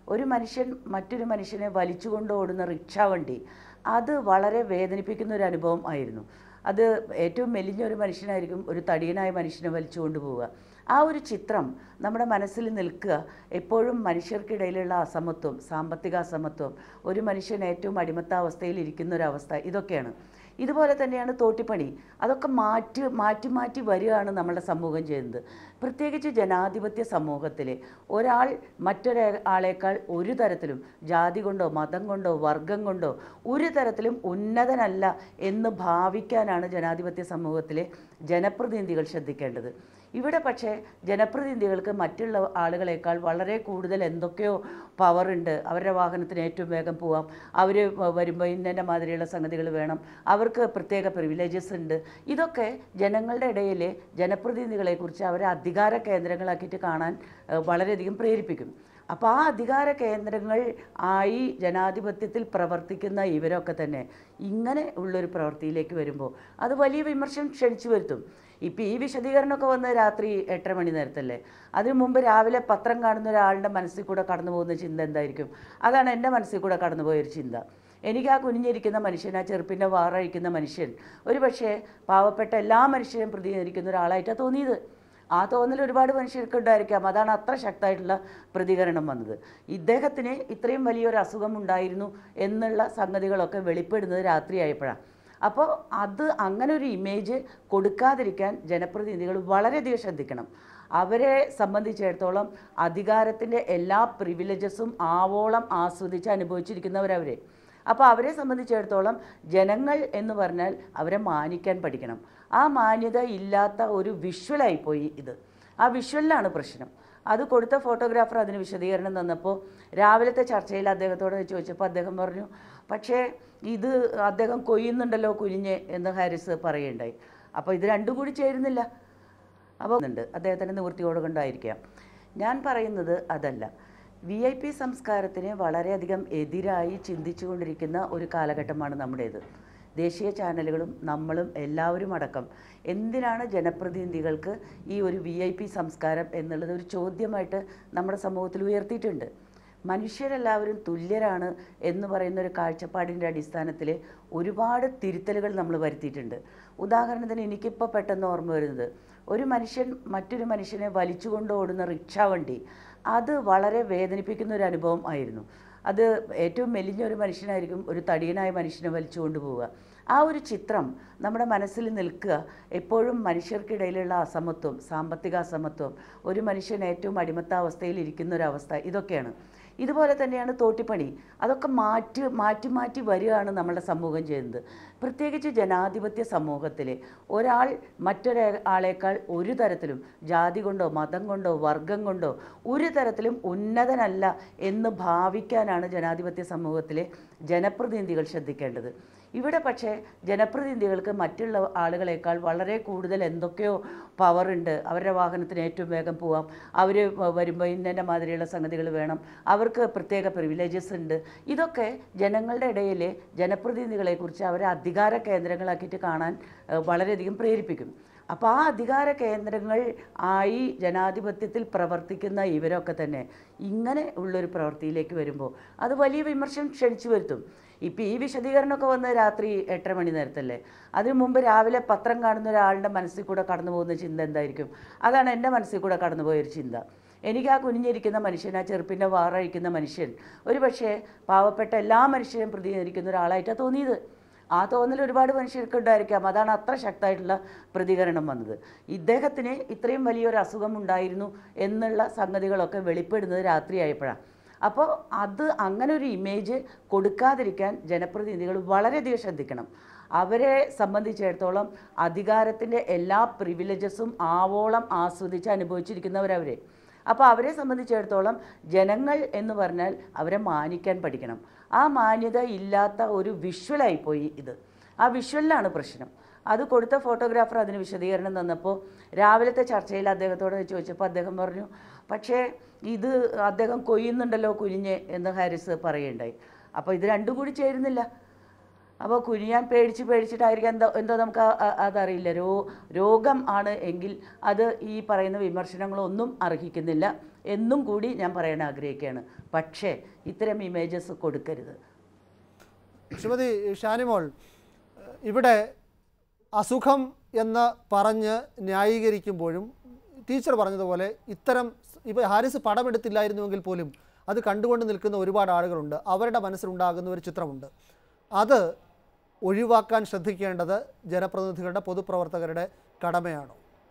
ഒരു മനുഷ്യൻ മറ്റൊരു മനുഷ്യനെ വലിച്ചുകൊണ്ട് ഓടുന്ന റിക്ഷാ വണ്ടി അത് വളരെ വേദനിപ്പിക്കുന്ന ഒരു അനുഭവം ആയിരുന്നു അത് ഏറ്റവും മെലിഞ്ഞ ഒരു മനുഷ്യനായിരിക്കും ഒരു തടിയനായ മനുഷ്യനെ വലിച്ചുകൊണ്ട് പോവുക ആ ഒരു ചിത്രം നമ്മുടെ മനസ്സിൽ നിൽക്കുക എപ്പോഴും മനുഷ്യർക്കിടയിലുള്ള അസമത്വം സാമ്പത്തിക അസമത്വം ഒരു മനുഷ്യൻ ഏറ്റവും അടിമത്താവസ്ഥയിൽ ഇരിക്കുന്ന ഒരു അവസ്ഥ ഇതൊക്കെയാണ് ഇതുപോലെ തന്നെയാണ് തോട്ടിപ്പണി അതൊക്കെ മാറ്റി മാറ്റി മാറ്റി വരികയാണ് നമ്മുടെ സമൂഹം ചെയ്യുന്നത് പ്രത്യേകിച്ച് ജനാധിപത്യ സമൂഹത്തിൽ ഒരാൾ മറ്റൊരാളേക്കാൾ ഒരു തരത്തിലും ജാതി കൊണ്ടോ മതം കൊണ്ടോ വർഗം കൊണ്ടോ ഒരു തരത്തിലും ഉന്നതനല്ല എന്ന് ഭാവിക്കാനാണ് ജനാധിപത്യ സമൂഹത്തിലെ ജനപ്രതിനിധികൾ ശ്രദ്ധിക്കേണ്ടത് ഇവിടെ പക്ഷേ ജനപ്രതിനിധികൾക്ക് മറ്റുള്ള ആളുകളെക്കാൾ വളരെ കൂടുതൽ എന്തൊക്കെയോ പവറുണ്ട് അവരുടെ വാഹനത്തിന് ഏറ്റവും വേഗം പോവാം അവർ വരുമ്പോൾ ഇന്ന മാതിരിയുള്ള സംഗതികൾ വേണം അവർക്ക് പ്രത്യേക പ്രിവിലേജസ് ഉണ്ട് ഇതൊക്കെ ജനങ്ങളുടെ ഇടയിൽ ജനപ്രതിനിധികളെക്കുറിച്ച് അവരെ അധികാര കേന്ദ്രങ്ങളാക്കിയിട്ട് കാണാൻ ഏഹ്, വളരെയധികം പ്രേരിപ്പിക്കും അപ്പോൾ ആ അധികാര കേന്ദ്രങ്ങൾ ആയി ജനാധിപത്യത്തിൽ പ്രവർത്തിക്കുന്ന ഇവരൊക്കെ തന്നെ ഇങ്ങനെ ഉള്ളൊരു പ്രവൃത്തിയിലേക്ക് വരുമ്പോൾ അത് വലിയ വിമർശനം ക്ഷണിച്ചു വരുത്തും ഇപ്പം ഈ വിശദീകരണമൊക്കെ വന്ന് രാത്രി എട്ടര മണി നേരത്തല്ലേ അതിനു മുമ്പ് രാവിലെ പത്രം കാണുന്ന ഒരാളുടെ മനസ്സിൽ കൂടെ കടന്നു പോകുന്ന ചിന്ത എന്തായിരിക്കും അതാണ് എൻ്റെ മനസ്സിൽ കൂടെ കടന്നു പോയൊരു ചിന്ത എനിക്ക് ആ കുനിഞ്ഞിരിക്കുന്ന മനുഷ്യൻ ആ ചെറുപ്പിൻ്റെ വാറഴിക്കുന്ന മനുഷ്യൻ ഒരു പക്ഷേ പാവപ്പെട്ട എല്ലാ മനുഷ്യരെയും പ്രതിനിധീകരിക്കുന്ന ഒരാളായിട്ടാണ് തോന്നിയത് ആ തോന്നൽ ഒരുപാട് മനുഷ്യർക്ക് ഉണ്ടായിരിക്കാം അതാണ് അത്ര ശക്തമായിട്ടുള്ള പ്രതികരണം വന്നത് ഇദ്ദേഹത്തിന് ഇത്രയും വലിയൊരു അസുഖം ഉണ്ടായിരുന്നു എന്നുള്ള സംഗതികളൊക്കെ വെളിപ്പെടുന്നത് രാത്രിയായപ്പോഴാണ് അപ്പോൾ അത് അങ്ങനെ ഒരു ഇമേജ് കൊടുക്കാതിരിക്കാൻ ജനപ്രതിനിധികൾ വളരെയധികം ശ്രദ്ധിക്കണം അവരെ സംബന്ധിച്ചിടത്തോളം അധികാരത്തിൻ്റെ എല്ലാ പ്രിവിലേജസും ആവോളം ആസ്വദിച്ച് അനുഭവിച്ചിരിക്കുന്നവരവരെ അപ്പോൾ അവരെ സംബന്ധിച്ചിടത്തോളം ജനങ്ങൾ എന്ന് പറഞ്ഞാൽ അവരെ മാനിക്കാൻ പഠിക്കണം ആ മാന്യത ഇല്ലാത്ത ഒരു വിഷ്വലായി പോയി ഇത് ആ വിഷ്വലിലാണ് പ്രശ്നം അത് കൊടുത്ത ഫോട്ടോഗ്രാഫർ അതിന് വിശദീകരണം തന്നപ്പോൾ രാവിലത്തെ ചർച്ചയിൽ അദ്ദേഹത്തോട് ചോദിച്ചപ്പോൾ അദ്ദേഹം പറഞ്ഞു പക്ഷേ ഇത് അദ്ദേഹം കൊയ്യുന്നുണ്ടല്ലോ കുനിഞ്ഞ് എന്ന് ഹാരിസ് പറയുണ്ടായി അപ്പോൾ ഇത് രണ്ടും കൂടി ചേരുന്നില്ല അപ്പോൾ ഉണ്ട് അദ്ദേഹത്തിൻ്റെ നിവൃത്തിയോട് കൊണ്ടായിരിക്കാം ഞാൻ പറയുന്നത് അതല്ല വി ഐ പി സംസ്കാരത്തിന് വളരെയധികം എതിരായി ചിന്തിച്ചുകൊണ്ടിരിക്കുന്ന ഒരു കാലഘട്ടമാണ് നമ്മുടേത് ദേശീയ ചാനലുകളും നമ്മളും എല്ലാവരും അടക്കം എന്തിനാണ് ജനപ്രതിനിധികൾക്ക് ഈ ഒരു വി ഐ പി സംസ്കാരം എന്നുള്ളത് ഒരു ചോദ്യമായിട്ട് നമ്മുടെ സമൂഹത്തിൽ ഉയർത്തിയിട്ടുണ്ട് മനുഷ്യരെല്ലാവരും തുല്യരാണ് എന്ന് പറയുന്ന ഒരു കാഴ്ചപ്പാടിൻ്റെ അടിസ്ഥാനത്തിൽ ഒരുപാട് തിരുത്തലുകൾ നമ്മൾ വരുത്തിയിട്ടുണ്ട് ഉദാഹരണത്തിന് എനിക്കിപ്പോൾ പെട്ടെന്ന് ഓർമ്മ വരുന്നത് ഒരു മനുഷ്യൻ മറ്റൊരു മനുഷ്യനെ വലിച്ചുകൊണ്ട് ഓടുന്ന റിക്ഷാ വണ്ടി അത് വളരെ വേദനിപ്പിക്കുന്ന ഒരു അനുഭവം ആയിരുന്നു അത് ഏറ്റവും മെലിഞ്ഞ ഒരു മനുഷ്യനായിരിക്കും ഒരു തടിയനായ മനുഷ്യനെ വലിച്ചുകൊണ്ട് പോവുക ആ ഒരു ചിത്രം നമ്മുടെ മനസ്സിൽ നിൽക്കുക എപ്പോഴും മനുഷ്യർക്കിടയിലുള്ള അസമത്വം സാമ്പത്തിക അസമത്വം ഒരു മനുഷ്യൻ ഏറ്റവും അടിമത്താവസ്ഥയിൽ ഇരിക്കുന്ന ഒരു അവസ്ഥ ഇതൊക്കെയാണ് ഇതുപോലെ തന്നെയാണ് തോട്ടിപ്പണി അതൊക്കെ മാറ്റി മാറ്റി മാറ്റി വരികയാണ് നമ്മുടെ സമൂഹം ചെയ്യുന്നത് പ്രത്യേകിച്ച് ജനാധിപത്യ സമൂഹത്തിൽ ഒരാൾ മറ്റൊരാളേക്കാൾ ഒരു തരത്തിലും ജാതി കൊണ്ടോ മതം കൊണ്ടോ വർഗം കൊണ്ടോ ഒരു തരത്തിലും ഉന്നതനല്ല എന്ന് ഭാവിക്കാനാണ് ജനാധിപത്യ സമൂഹത്തിലെ ജനപ്രതിനിധികൾ ശ്രദ്ധിക്കേണ്ടത് ഇവിടെ പക്ഷേ ജനപ്രതിനിധികൾക്ക് മറ്റുള്ള ആളുകളെക്കാൾ വളരെ കൂടുതൽ എന്തൊക്കെയോ പവറുണ്ട് അവരുടെ വാഹനത്തിന് ഏറ്റവും വേഗം പോവാം അവർ വരുമ്പോൾ ഇന്ന മാതിരിയുള്ള സംഗതികൾ വേണം അവർക്ക് പ്രത്യേക പ്രിവിലേജസ് ഉണ്ട് ഇതൊക്കെ ജനങ്ങളുടെ ഇടയിൽ ജനപ്രതിനിധികളെക്കുറിച്ച് അവരെ അധികാര കേന്ദ്രങ്ങളാക്കിയിട്ട് കാണാൻ ഏഹ്, വളരെയധികം പ്രേരിപ്പിക്കും അപ്പോൾ ആ അധികാര കേന്ദ്രങ്ങൾ ആയി ജനാധിപത്യത്തിൽ പ്രവർത്തിക്കുന്ന ഇവരൊക്കെ തന്നെ ഇങ്ങനെ ഉള്ളൊരു പ്രവൃത്തിയിലേക്ക് വരുമ്പോൾ അത് വലിയ വിമർശനം ക്ഷണിച്ചു വരുത്തും ഇപ്പം ഈ വിശദീകരണമൊക്കെ വന്ന് രാത്രി എട്ടര മണി നേരത്തല്ലേ അതിനു മുമ്പ് രാവിലെ പത്രം കാണുന്ന ഒരാളുടെ മനസ്സിൽ കൂടെ കടന്നു പോകുന്ന ചിന്ത എന്തായിരിക്കും അതാണ് എൻ്റെ മനസ്സിൽ കൂടെ കടന്നു പോയൊരു ചിന്ത എനിക്ക് ആ കുനിഞ്ഞിരിക്കുന്ന മനുഷ്യൻ ആ ചെറുപ്പിൻ്റെ വാറഴിക്കുന്ന മനുഷ്യൻ ഒരു പക്ഷേ പാവപ്പെട്ട എല്ലാ മനുഷ്യരെയും പ്രതിനിധീകരിക്കുന്ന ഒരാളായിട്ടാണ് തോന്നിയത് ആ തോന്നൽ ഒരുപാട് മനുഷ്യർക്ക് ഉണ്ടായിരിക്കാം അതാണ് അത്ര ശക്തമായിട്ടുള്ള പ്രതികരണം വന്നത് ഇദ്ദേഹത്തിന് ഇത്രയും വലിയൊരു അസുഖം ഉണ്ടായിരുന്നു എന്നുള്ള സംഗതികളൊക്കെ വെളിപ്പെടുന്നത് രാത്രിയായപ്പോഴാണ് അപ്പോൾ അത് അങ്ങനെ ഒരു ഇമേജ് കൊടുക്കാതിരിക്കാൻ ജനപ്രതിനിധികൾ വളരെയധികം ശ്രദ്ധിക്കണം അവരെ സംബന്ധിച്ചിടത്തോളം അധികാരത്തിൻ്റെ എല്ലാ പ്രിവിലേജസും ആവോളം ആസ്വദിച്ച് അനുഭവിച്ചിരിക്കുന്നവരവരെ അപ്പോൾ അവരെ സംബന്ധിച്ചിടത്തോളം ജനങ്ങൾ എന്ന് പറഞ്ഞാൽ അവരെ മാനിക്കാൻ പഠിക്കണം ആ മാന്യത ഇല്ലാത്ത ഒരു വിഷ്വലായി പോയി ഇത് ആ വിഷ്വലിലാണ് പ്രശ്നം അത് കൊടുത്ത ഫോട്ടോഗ്രാഫർ അതിന് വിശദീകരണം തന്നപ്പോൾ രാവിലത്തെ ചർച്ചയിൽ അദ്ദേഹത്തോട് ചോദിച്ചപ്പോൾ അദ്ദേഹം പറഞ്ഞു പക്ഷേ ഇത് അദ്ദേഹം കൊയ്യുന്നുണ്ടല്ലോ കുനിഞ്ഞ് എന്ന് ഹാരിസ് പറയുണ്ടായി അപ്പോൾ ഇത് രണ്ടും കൂടി ചേരുന്നില്ല അപ്പോൾ കുനിയാൻ പേടിച്ച് പേടിച്ചിട്ടായിരിക്കും എന്തോ എന്തോ നമുക്ക് ആ- ആ- അതറിയില്ല രോ രോഗം ആണ് എങ്കിൽ അത് ഈ പറയുന്ന വിമർശനങ്ങളൊന്നും അർഹിക്കുന്നില്ല എന്നും കൂടി ഞാൻ പറയാൻ ആഗ്രഹിക്കുകയാണ് പക്ഷേ ഇത്തരം ഇമേജസ് കൊടുക്കരുത് ശ്രീമതി ഷാനിമോൾ ഇവിടെ അസുഖം എന്ന് പറഞ്ഞ് ന്യായീകരിക്കുമ്പോഴും ടീച്ചർ പറഞ്ഞതുപോലെ ഇത്തരം ഇപ്പോൾ ഹാരിസ് പടമെടുത്തില്ലായിരുന്നുവെങ്കിൽ പോലും അത് കണ്ടുകൊണ്ട് നിൽക്കുന്ന ഒരുപാട് ആളുകളുണ്ട് അവരുടെ മനസ്സിലുണ്ടാകുന്ന ഒരു ചിത്രമുണ്ട് അത് ഒഴിവാക്കാൻ ശ്രദ്ധിക്കേണ്ടത് ജനപ്രതിനിധികളുടെ പൊതുപ്രവർത്തകരുടെ കടമയാണോ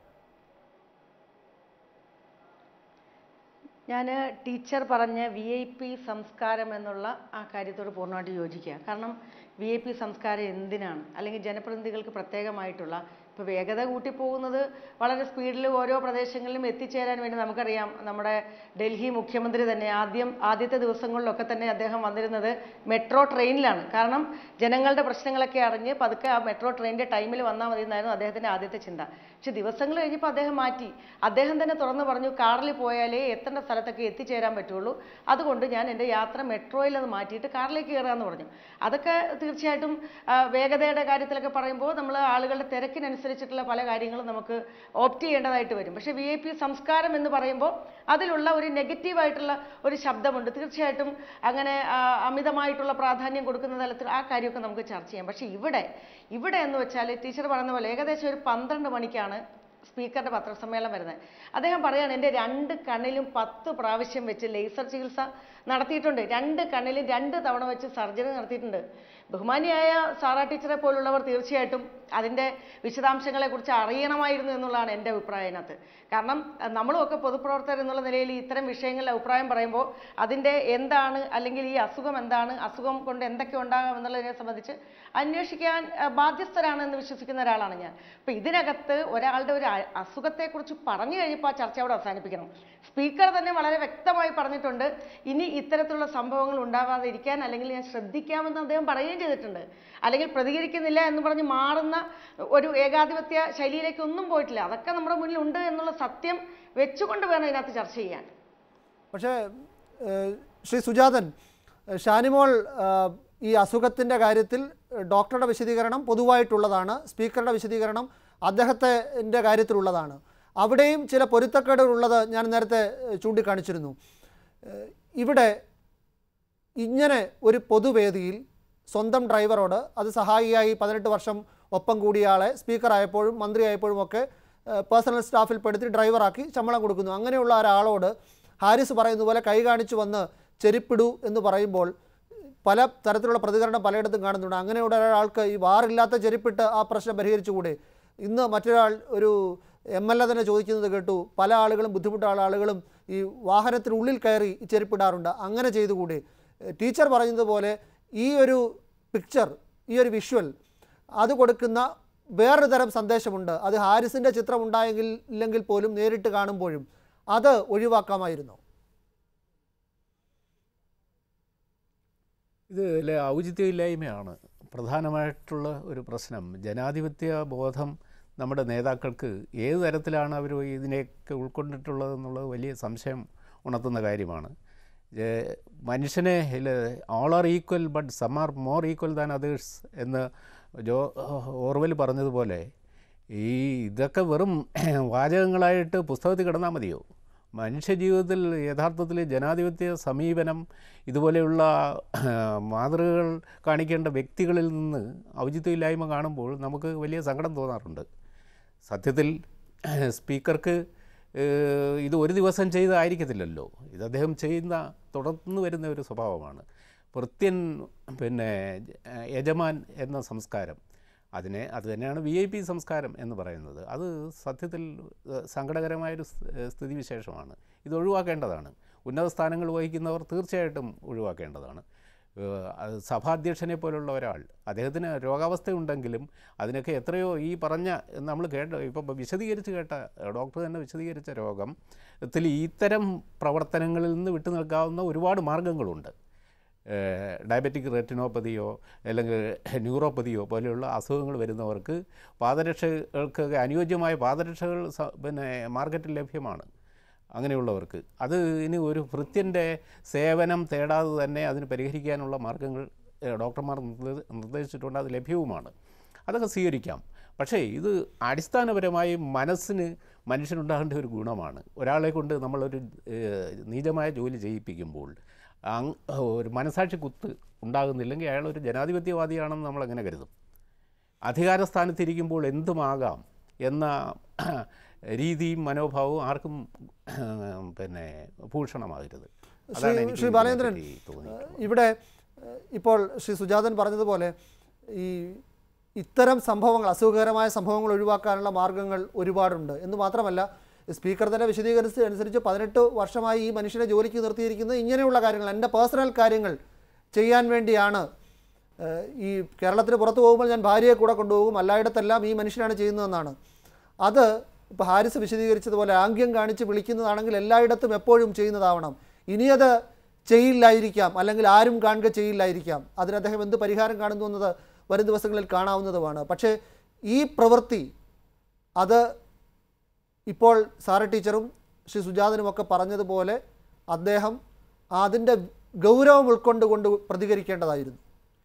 ഞാൻ ടീച്ചർ പറഞ്ഞ വി ഐ പി സംസ്കാരം എന്നുള്ള ആ കാര്യത്തോട് പൂർണ്ണമായിട്ട് യോജിക്കുക കാരണം വി ഐ പി സംസ്കാരം എന്തിനാണ് അല്ലെങ്കിൽ ജനപ്രതിനിധികൾക്ക് പ്രത്യേകമായിട്ടുള്ള ഇപ്പോൾ വേഗത കൂട്ടി പോകുന്നത് വളരെ സ്പീഡിൽ ഓരോ പ്രദേശങ്ങളിലും എത്തിച്ചേരാൻ വേണ്ടി നമുക്കറിയാം നമ്മുടെ ഡൽഹി മുഖ്യമന്ത്രി തന്നെ ആദ്യം ആദ്യത്തെ ദിവസങ്ങളിലൊക്കെ തന്നെ അദ്ദേഹം വന്നിരുന്നത് മെട്രോ ട്രെയിനിലാണ് കാരണം ജനങ്ങളുടെ പ്രശ്നങ്ങളൊക്കെ അറിഞ്ഞ് പതുക്കെ ആ മെട്രോ ട്രെയിനിൻ്റെ ടൈമിൽ വന്നാൽ മതി എന്നായിരുന്നു അദ്ദേഹത്തിൻ്റെ ആദ്യത്തെ ചിന്ത പക്ഷെ ദിവസങ്ങൾ കഴിഞ്ഞപ്പോൾ അദ്ദേഹം മാറ്റി അദ്ദേഹം തന്നെ തുറന്നു പറഞ്ഞു കാറിൽ പോയാലേ എത്തേണ്ട സ്ഥലത്തൊക്കെ എത്തിച്ചേരാൻ പറ്റുള്ളൂ അതുകൊണ്ട് ഞാൻ എൻ്റെ യാത്ര മെട്രോയിൽ അത് മാറ്റിയിട്ട് കാറിലേക്ക് കയറാമെന്ന് പറഞ്ഞു അതൊക്കെ തീർച്ചയായിട്ടും ആ, വേഗതയുടെ കാര്യത്തിലൊക്കെ പറയുമ്പോൾ നമ്മൾ ആളുകളുടെ തിരക്കിനനുസരിച്ചിട്ടുള്ള പല കാര്യങ്ങളും നമുക്ക് ഓപ്റ്റ് ചെയ്യേണ്ടതായിട്ട് വരും പക്ഷേ വി ഐ പി സംസ്കാരം എന്ന് പറയുമ്പോൾ അതിലുള്ള ഒരു നെഗറ്റീവായിട്ടുള്ള ഒരു ശബ്ദമുണ്ട് തീർച്ചയായിട്ടും അങ്ങനെ ആ, അമിതമായിട്ടുള്ള പ്രാധാന്യം കൊടുക്കുന്ന തലത്തിൽ ആ കാര്യമൊക്കെ നമുക്ക് ചർച്ച ചെയ്യാം പക്ഷേ ഇവിടെ ഇവിടെ എന്ന് വെച്ചാൽ ടീച്ചർ പറയുന്ന പോലെ ഏകദേശം ഒരു പന്ത്രണ്ട് മണിക്കാണ് സ്പീക്കറുടെ പത്രസമ്മേളനം വരുന്നത് അദ്ദേഹം പറയാണ് എൻ്റെ രണ്ട് കണ്ണിലും പത്ത് പ്രാവശ്യം വെച്ച് ലേസർ ചികിത്സ നടത്തിയിട്ടുണ്ട് രണ്ട് കണ്ണിലും രണ്ട് തവണ വെച്ച് സർജറി നടത്തിയിട്ടുണ്ട് ബഹുമാനിയായ സാറാ ടീച്ചറെ പോലുള്ളവർ തീർച്ചയായിട്ടും അതിൻ്റെ വിശദാംശങ്ങളെക്കുറിച്ച് അറിയണമായിരുന്നു എന്നുള്ളതാണ് എൻ്റെ അഭിപ്രായം അതിനകത്ത് കാരണം അഹ് നമ്മളുമൊക്കെ പൊതുപ്രവർത്തകർ എന്നുള്ള നിലയിൽ ഇത്തരം വിഷയങ്ങളിൽ അഭിപ്രായം പറയുമ്പോൾ അതിൻ്റെ എന്താണ് അല്ലെങ്കിൽ ഈ അസുഖം എന്താണ് അസുഖം കൊണ്ട് എന്തൊക്കെ ഉണ്ടാകാം എന്നുള്ളതിനെ സംബന്ധിച്ച് അന്വേഷിക്കാൻ അഹ് ബാധ്യസ്ഥരാണ് എന്ന് വിശ്വസിക്കുന്ന ഒരാളാണ് ഞാൻ അപ്പോൾ ഇതിനകത്ത് ഒരാളുടെ ഒരു അ- അസുഖത്തെക്കുറിച്ച് പറഞ്ഞു കഴിഞ്ഞപ്പോൾ ആ ചർച്ച അവിടെ അവസാനിപ്പിക്കണം സ്പീക്കർ തന്നെ വളരെ വ്യക്തമായി പറഞ്ഞിട്ടുണ്ട് ഇനി ഇത്തരത്തിലുള്ള സംഭവങ്ങൾ ഉണ്ടാവാതിരിക്കാൻ അല്ലെങ്കിൽ ഞാൻ ശ്രദ്ധിക്കാമെന്ന് അദ്ദേഹം പറയുകയും ചെയ്തിട്ടുണ്ട് അല്ലെങ്കിൽ പ്രതികരിക്കുന്നില്ല എന്ന് പറഞ്ഞ് മാറുന്ന ഒരു ഏകാധിപത്യ ശൈലിയിലേക്ക് ഒന്നും പോയിട്ടില്ല അതൊക്കെ നമ്മുടെ മുന്നിൽ ഉണ്ട് എന്നുള്ള സത്യം വെച്ചുകൊണ്ട് വേണം ഇതിനകത്ത് ചർച്ച ചെയ്യാൻ പക്ഷേ ഏഹ്, ശ്രീ സുജാതൻ ഏഹ്, ഷാനിമോൾ ആഹ്, ഈ അസുഖത്തിൻ്റെ കാര്യത്തിൽ ഏഹ്, ഡോക്ടറുടെ വിശദീകരണം പൊതുവായിട്ടുള്ളതാണ് സ്പീക്കറുടെ വിശദീകരണം അദ്ദേഹത്തിൻ്റെ കാര്യത്തിലുള്ളതാണ് അവിടെയും ചില പൊരുത്തക്കേടുകളുള്ളത് ഞാൻ നേരത്തെ ഏഹ്, ചൂണ്ടിക്കാണിച്ചിരുന്നു ഏഹ്, ഇവിടെ ഇങ്ങനെ ഒരു പൊതുവേദിയിൽ സ്വന്തം ഡ്രൈവറോട് അത് സഹായിയായി പതിനെട്ട് വർഷം ഒപ്പം കൂടിയ ആളെ സ്പീക്കറായപ്പോഴും മന്ത്രിയായപ്പോഴും ഒക്കെ പേഴ്സണൽ സ്റ്റാഫിൽ പെടുത്തി ഡ്രൈവറാക്കി ശമ്പളം കൊടുക്കുന്നു അങ്ങനെയുള്ള ഒരാളോട് ഹാരിസ് പറയുന്ന പോലെ കൈ കാണിച്ചു വന്ന് ചെരിപ്പിടൂ എന്ന് പറയുമ്പോൾ പല തരത്തിലുള്ള പ്രതികരണം പലയിടത്തും കാണുന്നുണ്ട് അങ്ങനെയുള്ള ഒരാൾക്ക് ഈ വാറില്ലാത്ത ചെരുപ്പിട്ട് ആ പ്രശ്നം പരിഹരിച്ചുകൂടെ ഇന്ന് മറ്റൊരാൾ ഒരു എം എൽ എ തന്നെ ചോദിക്കുന്നത് കേട്ടു പല ആളുകളും ബുദ്ധിമുട്ടുള്ള ആളുകളും ഈ വാഹനത്തിനുള്ളിൽ കയറി ഈ ചെരുപ്പിടാറുണ്ട് അങ്ങനെ ചെയ്തുകൂടെ ഏഹ് ടീച്ചർ പറഞ്ഞതുപോലെ ഈ ഒരു പിക്ചർ ഈ ഒരു വിഷ്വൽ അത് കൊടുക്കുന്ന വേറൊരു തരം സന്ദേശമുണ്ട് അത് ഹാരിസിൻ്റെ ചിത്രം ഉണ്ടായെങ്കിൽ ഇല്ലെങ്കിൽ പോലും നേരിട്ട് കാണുമ്പോഴും അത് ഒഴിവാക്കാമായിരുന്നു ഇത് ല- ഔചിത്യമില്ലായ്മയാണ് പ്രധാനമായിട്ടുള്ള ഒരു പ്രശ്നം ജനാധിപത്യ ബോധം നമ്മുടെ നേതാക്കൾക്ക് ഏത് തരത്തിലാണ് അവർ ഇതിനെയൊക്കെ ഉൾക്കൊണ്ടിട്ടുള്ളതെന്നുള്ളത് വലിയ സംശയം ഉണർത്തുന്ന കാര്യമാണ് ജെ- മനുഷ്യനെ all are equal but some are more equal than others എന്ന് ജോ ഓർവൽ പറഞ്ഞതുപോലെ ഈ ഇതൊക്കെ വെറും വാചകങ്ങളായിട്ട് പുസ്തകത്തിൽ കിടന്നാൽ മതിയോ മനുഷ്യജീവിതത്തിൽ യഥാർത്ഥത്തിൽ ജനാധിപത്യ സമീപനം ഇതുപോലെയുള്ള മാതൃകകൾ കാണിക്കേണ്ട വ്യക്തികളിൽ നിന്ന് ഔചിത്യമില്ലായ്മ കാണുമ്പോൾ നമുക്ക് വലിയ സങ്കടം തോന്നാറുണ്ട് സത്യത്തിൽ സ്പീക്കർക്ക് ഏഹ്, ഇത് ഒരു ദിവസം ചെയ്തതായിരിക്കത്തില്ലല്ലോ ഇത് അദ്ദേഹം ചെയ്യുന്ന തുടർന്ന് വരുന്ന ഒരു സ്വഭാവമാണ് ഭൃത്യൻ പിന്നെ ഏഹ്, യജമാൻ എന്ന സംസ്കാരം അതിനെ അത് തന്നെയാണ് വി ഐ പി സംസ്കാരം എന്ന് പറയുന്നത് അത് സത്യത്തിൽ ഏഹ്, സങ്കടകരമായൊരു സ്- ഏഹ്, സ്ഥിതിവിശേഷമാണ് ഇത് ഒഴിവാക്കേണ്ടതാണ് ഉന്നത സ്ഥാനങ്ങൾ വഹിക്കുന്നവർ തീർച്ചയായിട്ടും ഒഴിവാക്കേണ്ടതാണ് ഏഹ്, അത് സഭാധ്യക്ഷനെ പോലുള്ള ഒരാൾ അദ്ദേഹത്തിന് രോഗാവസ്ഥയുണ്ടെങ്കിലും അതിനൊക്കെ എത്രയോ ഈ പറഞ്ഞ നമ്മൾ കേട്ട ഇപ്പോൾ വിശദീകരിച്ച് കേട്ട ഡോക്ടർ തന്നെ വിശദീകരിച്ച രോഗം ത്തിൽ ഇത്തരം പ്രവർത്തനങ്ങളിൽ നിന്ന് വിട്ടു നിൽക്കാവുന്ന ഒരുപാട് മാർഗങ്ങളുണ്ട് ഡയബറ്റിക് റെറ്റിനോപ്പതിയോ അല്ലെങ്കിൽ ന്യൂറോപ്പതിയോ പോലെയുള്ള അസുഖങ്ങൾ വരുന്നവർക്ക് പാദരക്ഷകൾക്ക് അനുയോജ്യമായ പാദരക്ഷകൾ സ- പിന്നെ മാർക്കറ്റിൽ ലഭ്യമാണ് അങ്ങനെയുള്ളവർക്ക് അത് ഇനി ഒരു ഭൃത്യൻ്റെ സേവനം തേടാതെ തന്നെ അതിന് പരിഹരിക്കാനുള്ള മാർഗങ്ങൾ ഏഹ്, ഡോക്ടർമാർ നിർദ്ദേ- നിർദ്ദേശിച്ചിട്ടുണ്ട് അത് ലഭ്യവുമാണ് അതൊക്കെ സ്വീകരിക്കാം പക്ഷേ ഇത് അടിസ്ഥാനപരമായി മനസ്സിന് മനുഷ്യനുണ്ടാകേണ്ട ഒരു ഗുണമാണ് ഒരാളെ കൊണ്ട് നമ്മളൊരു ഏഹ്, നീചമായ ജോലി ചെയ്യിപ്പിക്കുമ്പോൾ അങ് ഒരു മനസാക്ഷി കുത്ത് ഉണ്ടാകുന്നില്ലെങ്കിൽ അയാൾ ഒരു ജനാധിപത്യവാദിയാണെന്ന് നമ്മളെങ്ങനെ കരുതും അധികാരസ്ഥാനത്തിരിക്കുമ്പോൾ എന്തുമാകാം എന്ന രീതിയും മനോഭാവവും ആർക്കും പിന്നെ ഭൂഷണമാകരുത് ശ്രീ അതാണ് എനിക്ക് ശ്രീ ഇതിനെ ബാലേന്ദ്രൻ പറ്റി തോന്നിയിട്ടുള്ളത്. ഇവിടെ ഏഹ്, ഇപ്പോൾ ശ്രീ സുജാതൻ പറഞ്ഞതുപോലെ ഈ ഇത്തരം സംഭവങ്ങൾ അസുഖകരമായ സംഭവങ്ങൾ ഒഴിവാക്കാനുള്ള മാർഗങ്ങൾ ഒരുപാടുണ്ട് എന്ന് മാത്രമല്ല സ്പീക്കർ തന്നെ വിശദീകരിച്ച് അനുസരിച്ച് പതിനെട്ട് വർഷമായി ഈ മനുഷ്യനെ ജോലിക്ക് നിർത്തിയിരിക്കുന്നത് ഇങ്ങനെയുള്ള കാര്യങ്ങൾ എൻ്റെ പേഴ്സണൽ കാര്യങ്ങൾ ചെയ്യാൻ വേണ്ടിയാണ് ഏഹ്, ഈ കേരളത്തിന് പുറത്ത് പോകുമ്പോൾ ഞാൻ ഭാര്യയെ കൂടെ കൊണ്ടുപോകും എല്ലായിടത്തെല്ലാം ഈ മനുഷ്യനാണ് ചെയ്യുന്നതെന്നാണ് അത് ഇപ്പോൾ ഹാരിസ് വിശദീകരിച്ചതുപോലെ ആംഗ്യം കാണിച്ച് വിളിക്കുന്നതാണെങ്കിൽ എല്ലായിടത്തും എപ്പോഴും ചെയ്യുന്നതാവണം ഇനിയത് ചെയ്യില്ലായിരിക്കാം അല്ലെങ്കിൽ ആരും കാണുക ചെയ്യില്ലായിരിക്കാം അതിന് അദ്ദേഹം എന്ത് പരിഹാരം കാണുന്നു എന്നത് വരും ദിവസങ്ങളിൽ കാണാവുന്നതുമാണ് പക്ഷേ ഈ പ്രവൃത്തി അത് ഇപ്പോൾ സാറ ടീച്ചറും ശ്രീ സുജാതനുമൊക്കെ പറഞ്ഞതുപോലെ അദ്ദേഹം അതിൻ്റെ ഗൗരവം ഉൾക്കൊണ്ടുകൊണ്ട് പ്രതികരിക്കേണ്ടതായിരുന്നു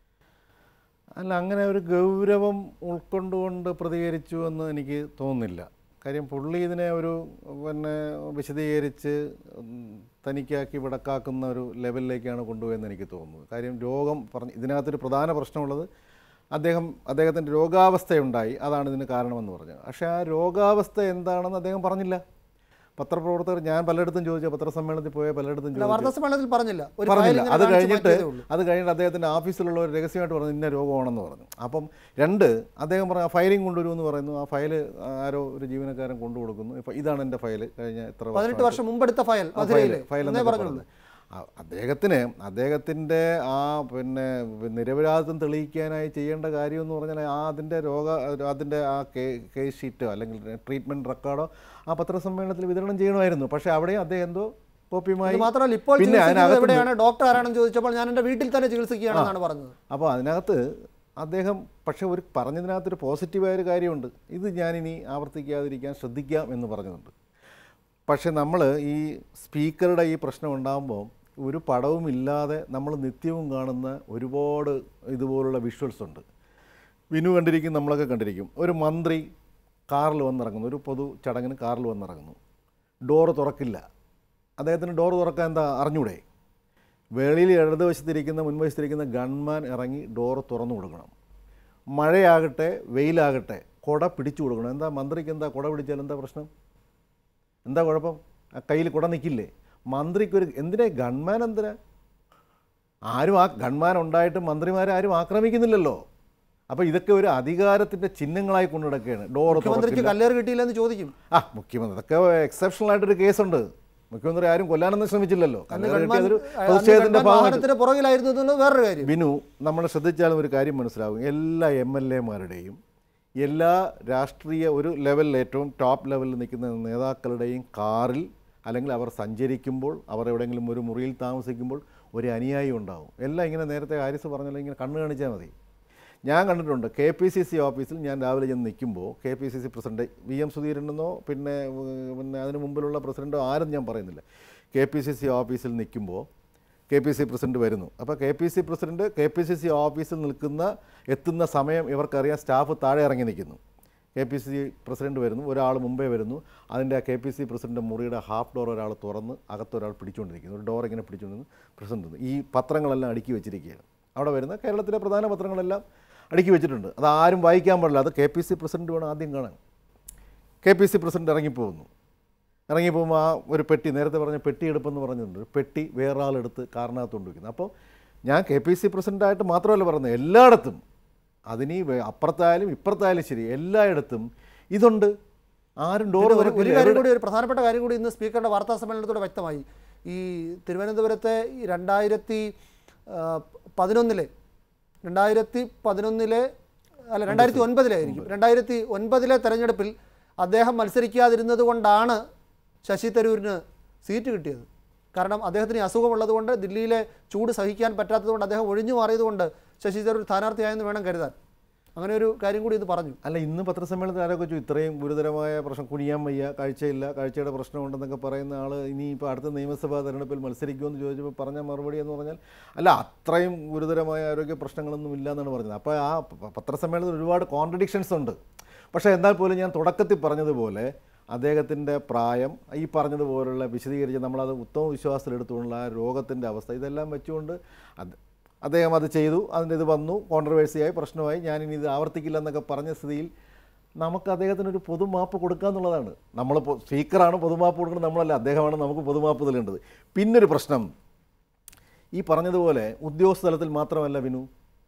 അല്ല അങ്ങനെ ഒരു ഗൗരവം ഉൾക്കൊണ്ടുകൊണ്ട് പ്രതികരിച്ചു എന്ന് എനിക്ക് തോന്നുന്നില്ല കാര്യം പുള്ളി ഇതിനെ ഒരു പിന്നെ വിശദീകരിച്ച് ഉം, തനിക്കാക്കി വിടക്കാക്കുന്ന ഒരു ലെവലിലേക്കാണ് കൊണ്ടുപോയെന്ന് എനിക്ക് തോന്നുന്നത് കാര്യം രോഗം പറഞ്ഞ് ഇതിനകത്തൊരു പ്രധാന പ്രശ്നമുള്ളത് അദ്ദേഹം അദ്ദേഹത്തിൻ്റെ രോഗാവസ്ഥയുണ്ടായി അതാണ് ഇതിന് കാരണമെന്ന് പറഞ്ഞത് പക്ഷേ ആ രോഗാവസ്ഥ എന്താണെന്ന് അദ്ദേഹം പറഞ്ഞില്ല പത്രപ്രവർത്തകർ ഞാൻ പലയിടത്തും ചോദിച്ചു പത്രസമ്മേളനത്തിൽ പോയ പലയിടത്തും അല്ല, ചോദിച്ചു വാർത്താ സമ്മേളനത്തിൽ പറഞ്ഞില്ല ഒരു പറഞ്ഞില്ല ഫയൽ ഇങ്ങനെ അത് കാണിച്ച് കഴിഞ്ഞിട്ട് മാറ്റിയതേ ഉള്ളൂ. അത് കഴിഞ്ഞിട്ട് അദ്ദേഹത്തിൻ്റെ ഓഫീസിലുള്ള ഒരു രഹസ്യമായിട്ട് പറഞ്ഞു ഇന്ന രോഗമാണെന്ന് പറഞ്ഞു അപ്പം രണ്ട് അദ്ദേഹം പറഞ്ഞു ആ ഫയലിംഗ് കൊണ്ടുവരുമെന്ന് പറയുന്നു ആ ഫയൽ ആരോ ഒരു ജീവനക്കാരൻ കൊണ്ടു കൊടുക്കുന്നു ഇപ്പം ഇതാണ് എൻ്റെ ഫയൽ കഴിഞ്ഞ എത്ര പതിനെട്ട് വർഷമായിട്ട് വർഷം മുമ്പെടുത്ത ഫയൽ ആ മധുരയിൽ ഫയൽ ഫയൽ എന്നേ എന്നൊക്കെ പറഞ്ഞുള്ളൂ പറഞ്ഞു. ആ, അദ്ദേഹത്തിന് അദ്ദേഹത്തിൻ്റെ ആ പിന്നെ നിരപരാധിത്വം തെളിയിക്കാനായി ചെയ്യേണ്ട കാര്യം എന്ന് പറഞ്ഞാൽ ആ അതിൻ്റെ രോഗ അതിൻ്റെ ആ കേസ് ഷീറ്റോ അല്ലെങ്കിൽ ട്രീറ്റ്മെൻറ്റ് റെക്കോർഡോ ആ പത്രസമ്മേളനത്തിൽ വിതരണം ചെയ്യണമായിരുന്നു പക്ഷേ അവിടെയും അദ്ദേഹം എന്തോ കോപ്പിയുമായി ഇത് മാത്രമല്ല ഇപ്പോൾ പിന്നെ ചികിത്സിക്കുന്നത് അതിനകത്ത് എവിടെയാണ് ഡോക്ടർ ആരാണെന്ന് ചോദിച്ചപ്പോൾ ഞാൻ എൻ്റെ വീട്ടിൽ തന്നെ ചികിത്സിക്കുകയാണെന്നാണ് പറഞ്ഞത് അപ്പോൾ അതിനകത്ത് അദ്ദേഹം പക്ഷേ ഒരു പറഞ്ഞതിനകത്തൊരു പോസിറ്റീവായ ഒരു കാര്യമുണ്ട് ഇത് ഞാനിനി ആവർത്തിക്കാതിരിക്കാൻ ശ്രദ്ധിക്കാം എന്ന് പറഞ്ഞതുണ്ട് പക്ഷേ നമ്മൾ ഈ സ്പീക്കറുടെ ഈ പ്രശ്നം ഉണ്ടാകുമ്പോൾ ഒരു പടവും ഇല്ലാതെ നമ്മൾ നിത്യവും കാണുന്ന ഒരുപാട് ഇതുപോലുള്ള വിഷ്വൽസ് ഉണ്ട് വിനു കണ്ടിരിക്കും നമ്മളൊക്കെ കണ്ടിരിക്കും ഒരു മന്ത്രി കാറിൽ വന്നിറങ്ങുന്നു ഒരു പൊതു ചടങ്ങിന് കാറിൽ വന്നിറങ്ങുന്നു ഡോറ് തുറക്കില്ല അദ്ദേഹത്തിന് ഡോറ് തുറക്കാൻ എന്താ അറിഞ്ഞൂടെ വെളിയിൽ ഇടതുവശത്തിരിക്കുന്ന മുൻവശത്തിരിക്കുന്ന ഗൺമാൻ ഇറങ്ങി ഡോറ് തുറന്നു കൊടുക്കണം മഴയാകട്ടെ വെയിലാകട്ടെ കുട പിടിച്ചു കൊടുക്കണം എന്താ മന്ത്രിക്ക് എന്താ കുട പിടിച്ചാൽ എന്താ പ്രശ്നം എന്താ കുഴപ്പം ആ കയ്യിൽ കുട നിൽക്കില്ലേ മന്ത്രിക്കൊരു എന്തിനാ ഗൺമാൻ എന്തിനാ ആരും ആ ഗൺമാൻ ഉണ്ടായിട്ട് മന്ത്രിമാരെ ആരും ആക്രമിക്കുന്നില്ലല്ലോ അപ്പോൾ ഇതൊക്കെ ഒരു അധികാരത്തിൻ്റെ ചിഹ്നങ്ങളായി കൊണ്ടു നടക്കുകയാണ് ഡോർ മുഖ്യമന്ത്രിക്ക് കല്ലേറ് കിട്ടിയില്ലെന്ന് ചോദിക്കും ആ മുഖ്യമന്ത്രി അതൊക്കെ എക്സെപ്ഷണൽ ആയിട്ടൊരു കേസുണ്ട് മുഖ്യമന്ത്രി ആരും കൊല്ലാനൊന്നും ശ്രമിച്ചില്ലല്ലോ അന്ന് കല്ലേറ് ഗൺമാൻ കിട്ടിയതൊരു അന്ന് പ്രതിഷേധത്തിന്റെ ഗൺമാൻ ഭാഗമായിട്ട് വാഹനത്തിന് പുറകിലായിരുന്നു എന്നുള്ളത് വേറൊരു കാര്യം ബിനു നമ്മൾ ശ്രദ്ധിച്ചാലും ഒരു കാര്യം മനസ്സിലാവും എല്ലാ എം എൽ എമാരുടെയും എല്ലാ രാഷ്ട്രീയ ഒരു ലെവലിൽ ഏറ്റവും ടോപ്പ് ലെവലിൽ നിൽക്കുന്ന നേതാക്കളുടെയും കാറിൽ അല്ലെങ്കിൽ അവർ സഞ്ചരിക്കുമ്പോൾ അവർ എവിടെയെങ്കിലും ഒരു മുറിയിൽ താമസിക്കുമ്പോൾ ഒരു അനുയായി ഉണ്ടാവും എല്ലാം ഇങ്ങനെ നേരത്തെ ഹാരിസ് പറഞ്ഞല്ലോ ഇങ്ങനെ കണ്ണ് കാണിച്ചാൽ മതി ഞാൻ കണ്ടിട്ടുണ്ട് കെ പി സി സി ഓഫീസിൽ ഞാൻ രാവിലെ ചെന്ന് നിൽക്കുമ്പോൾ K P C C president V M സുധീരനെന്നോ പിന്നെ ഏഹ്, പിന്നെ അതിന് മുമ്പിലുള്ള പ്രസിഡന്റോ ആരും ഞാൻ പറയുന്നില്ല കെ പി സി സി ഓഫീസിൽ നിൽക്കുമ്പോൾ കെ പി സി പ്രസിഡന്റ് വരുന്നു അപ്പോൾ K P C president K P C C ഓഫീസിൽ നിൽക്കുന്ന എത്തുന്ന സമയം ഇവർക്കറിയാം സ്റ്റാഫ് താഴെ ഇറങ്ങി നിൽക്കുന്നു കെ പി സി പ്രസിഡന്റ് വരുന്നു ഒരാൾ മുമ്പേ വരുന്നു അതിൻ്റെ കെ പി സി പ്രസിഡന്റ് മുറിയുടെ ഹാഫ് ഡോർ ഒരാൾ തുറന്ന് അകത്തൊരാൾ പിടിച്ചുകൊണ്ടിരിക്കുന്നു ഒരു ഡോർ ഇങ്ങനെ പിടിച്ചുകൊണ്ടിരുന്നു പ്രസിഡന്റ് ഈ പത്രങ്ങളെല്ലാം അടുക്കി വെച്ചിരിക്കുകയാണ് അവിടെ വരുന്ന കേരളത്തിലെ പ്രധാന പത്രങ്ങളെല്ലാം അടുക്കി വെച്ചിട്ടുണ്ട് അത് ആരും വായിക്കാൻ പാടില്ല അത് കെ പി സി പ്രസിഡന്റ് വേണം ആദ്യം കാണാൻ കെ പി സി പ്രസിഡന്റ് ഇറങ്ങിപ്പോകുന്നു ഇറങ്ങിപ്പോകുമ്പോൾ ആ ഒരു പെട്ടി നേരത്തെ പറഞ്ഞ പെട്ടി എടുപ്പെന്ന് പറഞ്ഞിട്ടുണ്ട് ഒരു പെട്ടി വേറെ ആളെടുത്ത് കാറിനകത്ത് കൊണ്ടുവയ്ക്കുന്നു അപ്പോൾ ഞാൻ കെ പി സി പ്രസിഡൻ്റായിട്ട് മാത്രമല്ല പറയുന്നത് എല്ലായിടത്തും അതിന് ഈ വേ- അപ്പുറത്തായാലും ഇപ്പുറത്തായാലും ശരി എല്ലായിടത്തും ഇതുണ്ട് ആരും ഡോർ പിന്നെ ഒരു- ഒരു കാര്യം കൂടി ഒരു പ്രധാനപ്പെട്ട കാര്യം കൂടി ഇന്ന് സ്പീക്കറുടെ വാർത്താ സമ്മേളനത്തോടെ വ്യക്തമായി ഈ തിരുവനന്തപുരത്തെ ഈ രണ്ടായിരത്തി ആ, പതിനൊന്നിലെ രണ്ടായിരത്തി പതിനൊന്നിലെ അല്ല രണ്ടായിരത്തി ഒൻപതിലായിരിക്കും രണ്ടായിരത്തി ഒൻപതിലെ തെരഞ്ഞെടുപ്പിൽ അദ്ദേഹം മത്സരിക്കാതിരുന്നത് കൊണ്ടാണ് ശശി തരൂരിന് സീറ്റ് കിട്ടിയത് കാരണം അദ്ദേഹത്തിന് ഈ അസുഖമുള്ളത് കൊണ്ട് ദില്ലിയിലെ ചൂട് സഹിക്കാൻ പറ്റാത്തതുകൊണ്ട് അദ്ദേഹം ഒഴിഞ്ഞു മാറിയതുകൊണ്ട് ശശി തരൂർ സ്ഥാനാർത്ഥിയായെന്ന് വേണം കരുതാൻ അങ്ങനെ ഒരു കാര്യം കൂടി ഇത് പറഞ്ഞു അല്ല ഇന്ന് പത്രസമ്മേളനത്തിൽ ആരൊക്കെ ചോദിച്ചു ഇത്രയും ഗുരുതരമായ പ്രശ്നം കുനിയാൻ വയ്യ കാഴ്ചയില്ല കാഴ്ചയുടെ പ്രശ്നമുണ്ടെന്നൊക്കെ പറയുന്ന ആൾ ഇനി ഇപ്പോൾ അടുത്ത നിയമസഭാ തെരഞ്ഞെടുപ്പിൽ മത്സരിക്കുമെന്ന് ചോദിച്ചപ്പോൾ പറഞ്ഞ മറുപടി എന്ന് പറഞ്ഞാൽ അല്ല അത്രയും ഗുരുതരമായ ആരോഗ്യ പ്രശ്നങ്ങളൊന്നും ഇല്ല എന്നാണ് പറഞ്ഞത് അപ്പോൾ ആ പ- പത്രസമ്മേളനത്തിൽ ഒരുപാട് കോൺട്രഡിക്ഷൻസ് ഉണ്ട് പക്ഷേ എന്നാൽ പോലും ഞാൻ തുടക്കത്തിൽ പറഞ്ഞതുപോലെ അദ്ദേഹത്തിൻ്റെ പ്രായം ഈ പറഞ്ഞതുപോലുള്ള വിശദീകരിച്ച് നമ്മളത് ഉത്തമ വിശ്വാസത്തിലെടുത്തുകൊണ്ടുള്ള ആ രോഗത്തിൻ്റെ അവസ്ഥ ഇതെല്ലാം വെച്ചുകൊണ്ട് അത് അദ്ദേഹം അത് ചെയ്തു അതിൻ്റെ ഇത് വന്നു കോൺട്രവേഴ്സിയായി പ്രശ്നമായി ഞാനിനി ഇത് ആവർത്തിക്കില്ല എന്നൊക്കെ പറഞ്ഞ സ്ഥിതിയിൽ നമുക്ക് അദ്ദേഹത്തിന് ഒരു പൊതുമാപ്പ് കൊടുക്കുക എന്നുള്ളതാണ് നമ്മൾ സ്പീക്കറാണ് പൊതുമാപ്പ് കൊടുക്കുന്നത് നമ്മളല്ല അദ്ദേഹമാണ് നമുക്ക് പൊതുമാപ്പ് തരേണ്ടത് പിന്നൊരു പ്രശ്നം ഈ പറഞ്ഞതുപോലെ ഉദ്യോഗസ്ഥ തലത്തിൽ മാത്രമല്ല വിനു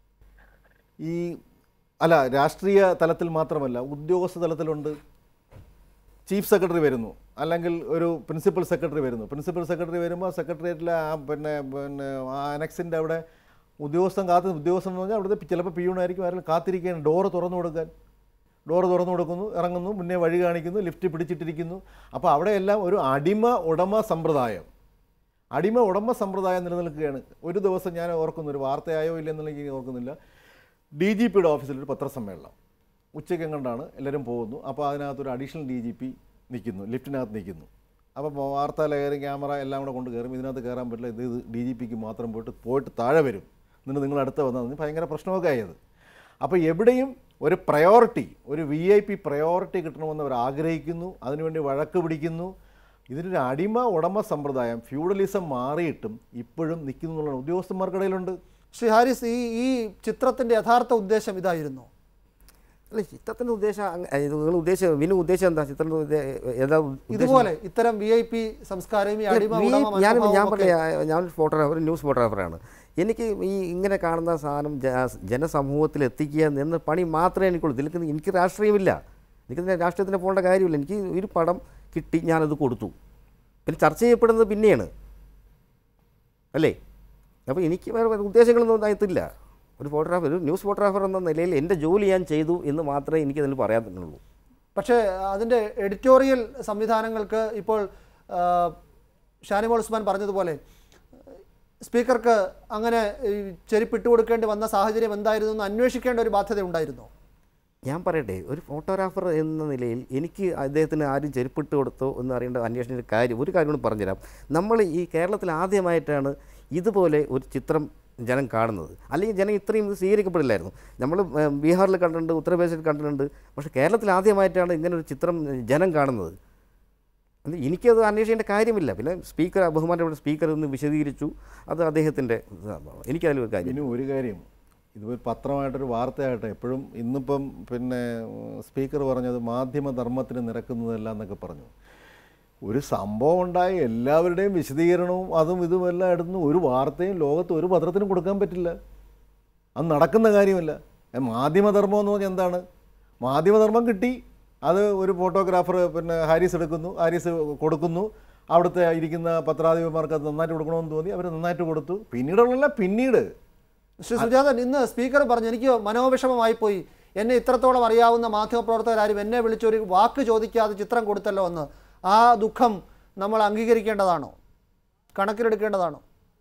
ഈ അല്ല രാഷ്ട്രീയ തലത്തിൽ മാത്രമല്ല ഉദ്യോഗസ്ഥ തലത്തിലുണ്ട് ചീഫ് സെക്രട്ടറി വരുന്നു അല്ലെങ്കിൽ ഒരു പ്രിൻസിപ്പൽ സെക്രട്ടറി വരുന്നു പ്രിൻസിപ്പൽ സെക്രട്ടറി വരുമ്പോൾ സെക്രട്ടേറിയറ്റിലെ ആ പിന്നെ പിന്നെ ആ അനക്സിൻ്റെ അവിടെ ഉദ്യോഗസ്ഥൻ കാത്ത് ഉദ്യോഗസ്ഥൻ എന്ന് പറഞ്ഞാൽ അവിടുത്തെ ചിലപ്പോൾ പിയൂണായിരിക്കും ആരെങ്കിലും കാത്തിരിക്കുകയാണ് ഡോറ് തുറന്നു കൊടുക്കാൻ ഡോറ് തുറന്നു കൊടുക്കുന്നു ഇറങ്ങുന്നു മുന്നേ വഴി കാണിക്കുന്നു ലിഫ്റ്റ് പിടിച്ചിട്ടിരിക്കുന്നു അപ്പോൾ അവിടെയെല്ലാം ഒരു അടിമ ഉടമ സമ്പ്രദായം അടിമ ഉടമ സമ്പ്രദായം നിലനിൽക്കുകയാണ് ഒരു ദിവസം ഞാൻ ഓർക്കുന്നു ഒരു വാർത്തയായോ ഇല്ലെന്നുള്ള എനിക്ക് ഓർക്കുന്നില്ല ഡി ജി പിയുടെ ഓഫീസിൽ ഒരു പത്രസമ്മേളനം ഉച്ചയ്ക്ക് കണ്ടാണ് എല്ലാവരും പോകുന്നു അപ്പോൾ അതിനകത്തൊരു അഡീഷണൽ ഡി ജി പി നിൽക്കുന്നു ലിഫ്റ്റിനകത്ത് നിൽക്കുന്നു അപ്പോൾ വാർത്താ ലേഖനം ക്യാമറ എല്ലാം കൂടെ കൊണ്ട് കയറും ഇതിനകത്ത് കയറാൻ പറ്റില്ല ഇത് ഇത് ഡി ജി പിക്ക് മാത്രം പോയിട്ട് പോയിട്ട് താഴെ വരും എന്നിട്ട് നിങ്ങൾ അടുത്ത് വന്നാൽ ഭയങ്കര പ്രശ്നമൊക്കെ ആയത് അപ്പോൾ എവിടെയും ഒരു പ്രയോറിറ്റി ഒരു വി ഐ പി പ്രയോറിറ്റി കിട്ടണമെന്ന് അവർ ആഗ്രഹിക്കുന്നു അതിനുവേണ്ടി വഴക്ക് പിടിക്കുന്നു ഇതിനൊരു അടിമ ഉടമ സമ്പ്രദായം ഫ്യൂഡലിസം മാറിയിട്ടും ഇപ്പോഴും നിൽക്കുന്നു എന്നുള്ള ഉദ്യോഗസ്ഥന്മാർക്കിടയിലുണ്ട് ശ്രീ ഹാരിസ് ഈ ഈ ചിത്രത്തിന്റെ യഥാർത്ഥ ഉദ്ദേശം ഇതായിരുന്നു അല്ല ചിത്രത്തിൻ്റെ ഉദ്ദേശം അങ്ങ- ഇത് നിങ്ങൾ ഉദ്ദേശം വിനു ഉദ്ദേശം എന്താ ചിത്രത്തിൻ്റെ ഉദ്ദേ- ഏതാ ഉദ്ദേശം? ഇതുപോലെ ഇത്തരം വി ഐ പി സംസ്കാരം ഈ അടിമ ഈ- ഉടമ ഞാൻ ഞാൻ മനോഭാവമൊക്കെ- പറയാം ഞാൻ ഫോട്ടോഗ്രാഫർ ന്യൂസ് ഫോട്ടോഗ്രാഫറാണ് എനിക്ക് ഈ ഇങ്ങനെ കാണുന്ന സാധനം ജ- ജനസമൂഹത്തിൽ എത്തിക്കുക എന്ന പണി മാത്രമേ എനിക്കുള്ളൂ ഇതിലേക്ക് എനിക്ക് രാഷ്ട്രീയമില്ല എനിക്ക് രാഷ്ട്രീയത്തിന് പോകേണ്ട കാര്യമില്ല എനിക്ക് ഒരു പടം കിട്ടി ഞാനത് കൊടുത്തു പിന്നെ ചർച്ച ചെയ്യപ്പെടുന്നത് പിന്നെയാണ് അല്ലേ അപ്പോൾ എനിക്ക് വേറെ ഉദ്ദേശങ്ങളൊന്നും അതിനകത്തില്ല ഒരു ഫോട്ടോഗ്രാഫർ ഒരു ന്യൂസ് ഫോട്ടോഗ്രാഫർ എന്ന നിലയിൽ എൻ്റെ ജോലി ഞാൻ ചെയ്തു എന്ന് മാത്രമേ എനിക്കതിൽ പറയാൻ തന്നുള്ളൂ പക്ഷേ അതിൻ്റെ എഡിറ്റോറിയൽ സംവിധാനങ്ങൾക്ക് ഇപ്പോൾ ആ, ഷാനിമോൾ ഉസ്മാൻ പറഞ്ഞതുപോലെ സ്പീക്കർക്ക് അങ്ങനെ ഈ ചെരുപ്പിട്ട് കൊടുക്കേണ്ടി വന്ന സാഹചര്യം എന്തായിരുന്നു എന്ന് അന്വേഷിക്കേണ്ട ഒരു ബാധ്യത ഉണ്ടായിരുന്നു ഞാൻ പറയട്ടെ ഒരു ഫോട്ടോഗ്രാഫർ എന്ന നിലയിൽ എനിക്ക് അദ്ദേഹത്തിന് ആരും ചെരുപ്പിട്ട് കൊടുത്തോ എന്ന് അറിയേണ്ട അന്വേഷണ കാര്യം ഒരു കാര്യം കൂടി പറഞ്ഞുതരാം നമ്മൾ ഈ കേരളത്തിൽ ആദ്യമായിട്ടാണ് ഇതുപോലെ ഒരു ചിത്രം ജനം കാണുന്നത് അല്ലെങ്കിൽ ജനം ഇത്രയും ഇത് സ്വീകരിക്കപ്പെടില്ലായിരുന്നു നമ്മൾ ഏഹ്, ബീഹാറിൽ കണ്ടിട്ടുണ്ട് ഉത്തർപ്രദേശിൽ കണ്ടിട്ടുണ്ട് പക്ഷേ കേരളത്തിൽ ആദ്യമായിട്ടാണ് ഇങ്ങനെ ഒരു ചിത്രം ജനം കാണുന്നത് അത് എനിക്കത് അന്വേഷിക്കേണ്ട കാര്യമില്ല പിന്നെ സ്പീക്കർ ബഹുമാനപ്പെട്ട സ്പീക്കർ ഒന്ന് വിശദീകരിച്ചു അത് അദ്ദേഹത്തിൻ്റെ എനിക്കതിലൊരു കാര്യം ഇനി ഒരു കാര്യം ഇതൊരു പത്രമായിട്ടൊരു വാർത്തയായിട്ട് എപ്പോഴും ഇന്നിപ്പം പിന്നെ സ്പീക്കർ പറഞ്ഞത് മാധ്യമധർമ്മത്തിന് നിരക്കുന്നതല്ല എന്നൊക്കെ പറഞ്ഞു ഒരു സംഭവം ഉണ്ടായി എല്ലാവരുടെയും വിശദീകരണവും അതും ഇതുമെല്ലാം എടുത്ത് ഒരു വാർത്തയും ലോകത്ത് ഒരു പത്രത്തിനും കൊടുക്കാൻ പറ്റില്ല അത് നടക്കുന്ന കാര്യമല്ല ഏ, മാധ്യമധർമ്മം എന്ന് പറഞ്ഞാൽ എന്താണ് മാധ്യമധർമ്മം കിട്ടി അത് ഒരു ഫോട്ടോഗ്രാഫർ പിന്നെ ഹാരിസ് എടുക്കുന്നു ഹാരിസ് കൊടുക്കുന്നു അവിടുത്തെ ഇരിക്കുന്ന പത്രാധിപന്മാർക്ക് അത് നന്നായിട്ട് കൊടുക്കണമെന്ന് തോന്നി അവർ നന്നായിട്ട് കൊടുത്തു പിന്നീടുള്ള പിന്നീട് ശ്രീ സുജാതൻ ഇന്ന് സ്പീക്കർ പറഞ്ഞു എനിക്ക് മനോവിഷമമായി പോയി എന്നെ ഇത്രത്തോളം അറിയാവുന്ന മാധ്യമപ്രവർത്തകരാരും എന്നെ വിളിച്ചൊരു വാക്ക് ചോദിക്കാതെ ചിത്രം കൊടുത്തല്ലോ എന്ന് ആ ദുഃഖം നമ്മൾ അംഗീകരിക്കേണ്ടതാണോ കണക്കിലെടുക്കേണ്ടതാണോ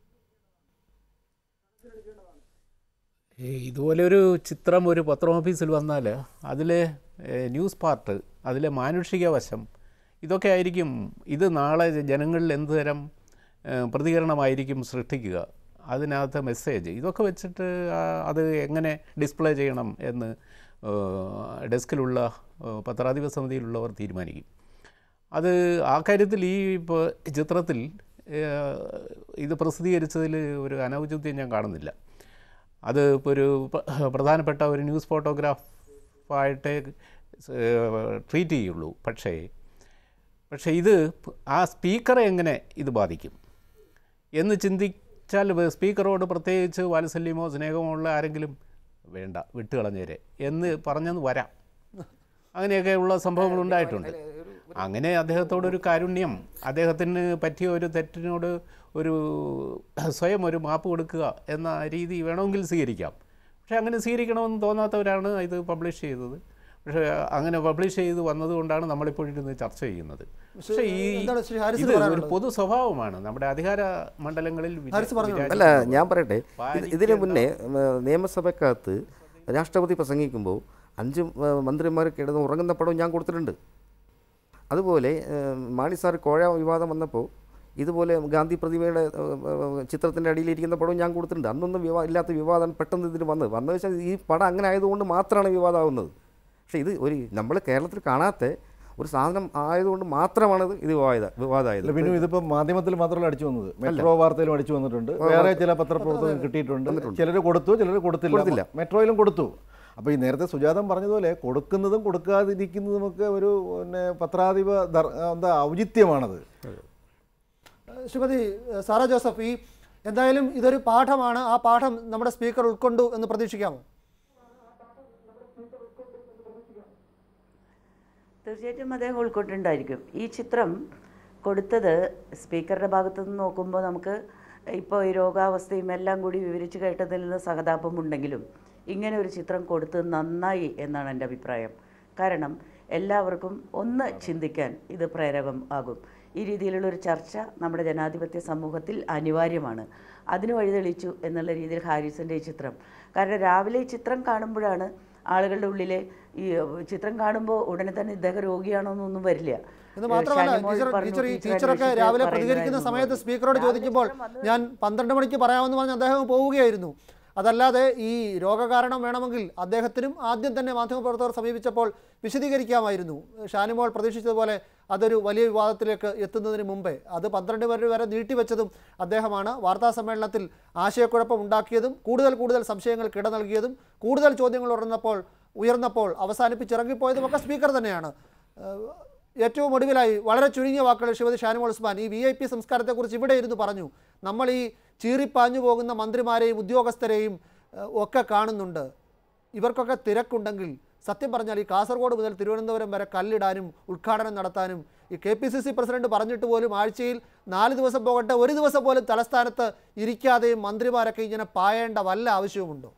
ഈ ഇതുപോലെ ഒരു ചിത്രം ഒരു പത്രം ഓഫീസിൽ വന്നാൽ അതിലെ ഏഹ്, ന്യൂസ് പാർട്ട് അതിലെ മാനുഷിക വശം ഇതൊക്കെ ആയിരിക്കും ഇത് നാളെ ജനങ്ങളിൽ എന്ത് തരം ഏഹ്, പ്രതികരണമായിരിക്കും സൃഷ്ടിക്കുക അതിനകത്ത് മെസ്സേജ് ഇതൊക്കെ വെച്ചിട്ട് ആ, അത് എങ്ങനെ ഡിസ്പ്ലേ ചെയ്യണം എന്ന് ഏഹ്, ഡെസ്കിലുള്ള ഏഹ്, പത്രാധിപ സമിതിയിലുള്ളവർ തീരുമാനിക്കും അത് ആ കാര്യത്തിൽ ഈ ഇപ്പോൾ ചിത്രത്തിൽ ഏഹ്, ഇത് പ്രസിദ്ധീകരിച്ചതിൽ ഒരു അനൗചിത്യം ഞാൻ കാണുന്നില്ല അത് ഇപ്പോൾ ഒരു പ- പ്രധാനപ്പെട്ട ഒരു ന്യൂസ് ഫോട്ടോഗ്രാഫായിട്ട് ട്രീറ്റ് ചെയ്യുള്ളൂ പക്ഷേ പക്ഷേ ഇത് പ്- ആ സ്പീക്കറെ എങ്ങനെ ഇത് ബാധിക്കും എന്ന് ചിന്തിച്ചാൽ വ- സ്പീക്കറോട് പ്രത്യേകിച്ച് വാത്സല്യമോ സ്നേഹമോ ഉള്ള ആരെങ്കിലും വേണ്ട വിട്ടുകളഞ്ഞേരെ എന്ന് പറഞ്ഞെന്ന് വരാം അങ്ങനെയൊക്കെയുള്ള സംഭവങ്ങൾ ഉണ്ടായിട്ടുണ്ട് അങ്ങനെ അദ്ദേഹത്തോടൊരു കാരുണ്യം അദ്ദേഹത്തിന് പറ്റിയ ഒരു തെറ്റിനോട് ഒരു സ്വയം ഒരു മാപ്പ് കൊടുക്കുക എന്ന രീതി വേണമെങ്കിൽ സ്വീകരിക്കാം പക്ഷേ അങ്ങനെ സ്വീകരിക്കണമെന്ന് തോന്നാത്തവരാണ് ഇത് പബ്ലിഷ് ചെയ്തത് പക്ഷേ അങ്ങനെ പബ്ലിഷ് ചെയ്ത് വന്നതുകൊണ്ടാണ് നമ്മളിപ്പോൾ ഇരുന്ന് ചർച്ച ചെയ്യുന്നത് പക്ഷേ ഈ എന്താണ് ശ്രീ ഹാരിസിന് ഇത് ഒരു പറയാനുള്ളത്? പൊതു സ്വഭാവമാണ് നമ്മുടെ അധികാര മണ്ഡലങ്ങളിൽ വിചാ- ഹാരിസ് പറഞ്ഞോളൂ. വിചാരിക്കുന്നത് അല്ല ഞാൻ പറയട്ടെ ഇത് ഇതിന് മുന്നേ ഉം, നിയമസഭക്കകത്ത് രാഷ്ട്രപതി പ്രസംഗിക്കുമ്പോൾ അഞ്ച് ഏഹ്, മന്ത്രിമാർ കിടന്ന് ഉറങ്ങുന്ന പടവും ഞാൻ കൊടുത്തിട്ടുണ്ട് അതുപോലെ ഏഹ്, മാണി സാർ കോഴ വിവാദം വന്നപ്പോൾ ഇതുപോലെ ഗാന്ധി പ്രതിമയുടെ ചിത്രത്തിൻ്റെ അടിയിലിരിക്കുന്ന പടവും ഞാൻ കൊടുത്തിട്ടുണ്ട് അന്നൊന്നും വിവാ ഇല്ലാത്ത വിവാദമാണ് പെട്ടെന്ന് ഇതിന് വന്നത് വന്നത് വെച്ചാൽ ഈ പടം അങ്ങനെ ആയതുകൊണ്ട് മാത്രമാണ് വിവാദമാകുന്നത് പക്ഷേ ഇത് ഒരു നമ്മൾ കേരളത്തിൽ കാണാത്ത ഒരു സാധനം ആയതുകൊണ്ട് മാത്രമാണ് ഇത് ഇത് വിവാദ വിവാദമായത് അല്ല പിന്നെ ഇതിപ്പോൾ മാധ്യമത്തിൽ മാത്രമല്ല അടിച്ചു വന്നത് മെട്രോ വാർത്തയിലും അടിച്ചു വന്നിട്ടുണ്ട് വേറെ ചില പത്രപ്രവർത്തകർ കിട്ടിയിട്ടുണ്ട് ചിലർ കൊടുത്തു ചിലർ കൊടുത്തില്ല കൊടുത്തില്ല. മെട്രോയിലും കൊടുത്തു അപ്പോൾ ഈ നേരത്തെ സുജാതം പറഞ്ഞതുപോലെ കൊടുക്കുന്നതും കൊടുക്കാതിരിക്കുന്നതുമൊക്കെ ഒരു പിന്നെ പത്രാധിപ ധർ- എന്താ ഔചിത്യമാണത് ശ്രീമതി ഏഹ്, സാറ ജോസഫ് ഈ എന്തായാലും ഇതൊരു പാഠമാണ് ആ പാഠം നമ്മുടെ സ്പീക്കർ ഉൾക്കൊണ്ടു എന്ന് പ്രതീക്ഷിക്കാമോ തീർച്ചയായിട്ടും അദ്ദേഹം ഉൾക്കൊണ്ടുണ്ടായിരിക്കും ഈ ചിത്രം കൊടുത്തത് സ്പീക്കറുടെ ഭാഗത്തു നിന്ന് നോക്കുമ്പോൾ നമുക്ക് ഇപ്പോൾ ഈ രോഗാവസ്ഥയും എല്ലാം കൂടി വിവരിച്ച് കേട്ടതിൽ നിന്ന് സഹതാപമുണ്ടെങ്കിലും ഇങ്ങനെ ഒരു ചിത്രം കൊടുത്തത് നന്നായി എന്നാണ് എൻ്റെ അഭിപ്രായം കാരണം എല്ലാവർക്കും ഒന്ന് ചിന്തിക്കാൻ ഇത് പ്രേരകം ആകും ഈ രീതിയിലുള്ള ഒരു ചർച്ച നമ്മുടെ ജനാധിപത്യ സമൂഹത്തിൽ അനിവാര്യമാണ് അതിന് വഴിതെളിച്ചു എന്നുള്ള രീതിയിൽ ഹാരിസിൻ്റെ ഈ ചിത്രം കാരണം രാവിലെ ഈ ചിത്രം കാണുമ്പോഴാണ് ആളുകളുടെ ഉള്ളിലെ ഈ ചിത്രം കാണുമ്പോൾ ഉടനെ തന്നെ ഇദ്ദേഹം രോഗിയാണോ എന്നൊന്നും വരില്ല എന്ന് മാത്രമല്ല ഷാനിമോൾ ടീച്ചർ പറഞ്ഞു, ടീച്ചർ ഈ ടീച്ചർ ടീച്ചറൊക്കെ അന്വേഷിച്ച് രാവിലെ പ്രതികരിക്കുന്ന പറയുന്നതായിരുന്നു സമയത്ത് എന്ന്. സ്പീക്കറോട് രാവിലെ ചോദിക്കുമ്പോൾ ചിത്രം വന്നത് ഞാൻ പന്ത്രണ്ട് മണിക്ക് പറയാമെന്ന് പറഞ്ഞ് അദ്ദേഹം പോവുകയായിരുന്നു അതല്ലാതെ ഈ രോഗകാരണം വേണമെങ്കിൽ അദ്ദേഹത്തിനും ആദ്യം തന്നെ മാധ്യമപ്രവർത്തകർ സമീപിച്ചപ്പോൾ വിശദീകരിക്കാമായിരുന്നു ഷാനിമോൾ പ്രതീക്ഷിച്ചതുപോലെ അതൊരു വലിയ വിവാദത്തിലേക്ക് എത്തുന്നതിന് മുമ്പേ അത് പന്ത്രണ്ട് വരെ വരെ നീട്ടിവെച്ചതും അദ്ദേഹമാണ് വാർത്താ സമ്മേളനത്തിൽ ആശയക്കുഴപ്പം ഉണ്ടാക്കിയതും കൂടുതൽ കൂടുതൽ സംശയങ്ങൾക്ക് ഇട നൽകിയതും കൂടുതൽ ചോദ്യങ്ങൾ ഉയർന്നപ്പോൾ ഉയർന്നപ്പോൾ അവസാനിപ്പിച്ചിറങ്ങിപ്പോയതും ഒക്കെ സ്പീക്കർ തന്നെയാണ് ഏഹ് ഏറ്റവും ഒടുവിലായി വളരെ ചുരുങ്ങിയ വാക്കുകൾ ശ്രീമതി ഷാനിമോൾ ഉസ്മാൻ ഈ വി ഐ പി സംസ്കാരത്തെക്കുറിച്ച് ഇവിടെ ഇരുന്ന് പറഞ്ഞു നമ്മൾ ഈ ചീറിപ്പാഞ്ഞു പോകുന്ന മന്ത്രിമാരെയും ഉദ്യോഗസ്ഥരെയും ഏഹ്, ഒക്കെ കാണുന്നുണ്ട് ഇവർക്കൊക്കെ തിരക്കുണ്ടെങ്കിൽ സത്യം പറഞ്ഞാൽ ഈ കാസർഗോഡ് മുതൽ തിരുവനന്തപുരം വരെ കല്ലിടാനും ഉദ്ഘാടനം നടത്താനും ഈ K P C C president പറഞ്ഞിട്ട് പോലും ആഴ്ചയിൽ നാല് ദിവസം പോകട്ടെ ഒരു ദിവസം പോലും തലസ്ഥാനത്ത് ഇരിക്കാതെയും മന്ത്രിമാരൊക്കെ ഇങ്ങനെ പായേണ്ട വല്ല ആവശ്യവുമുണ്ടോ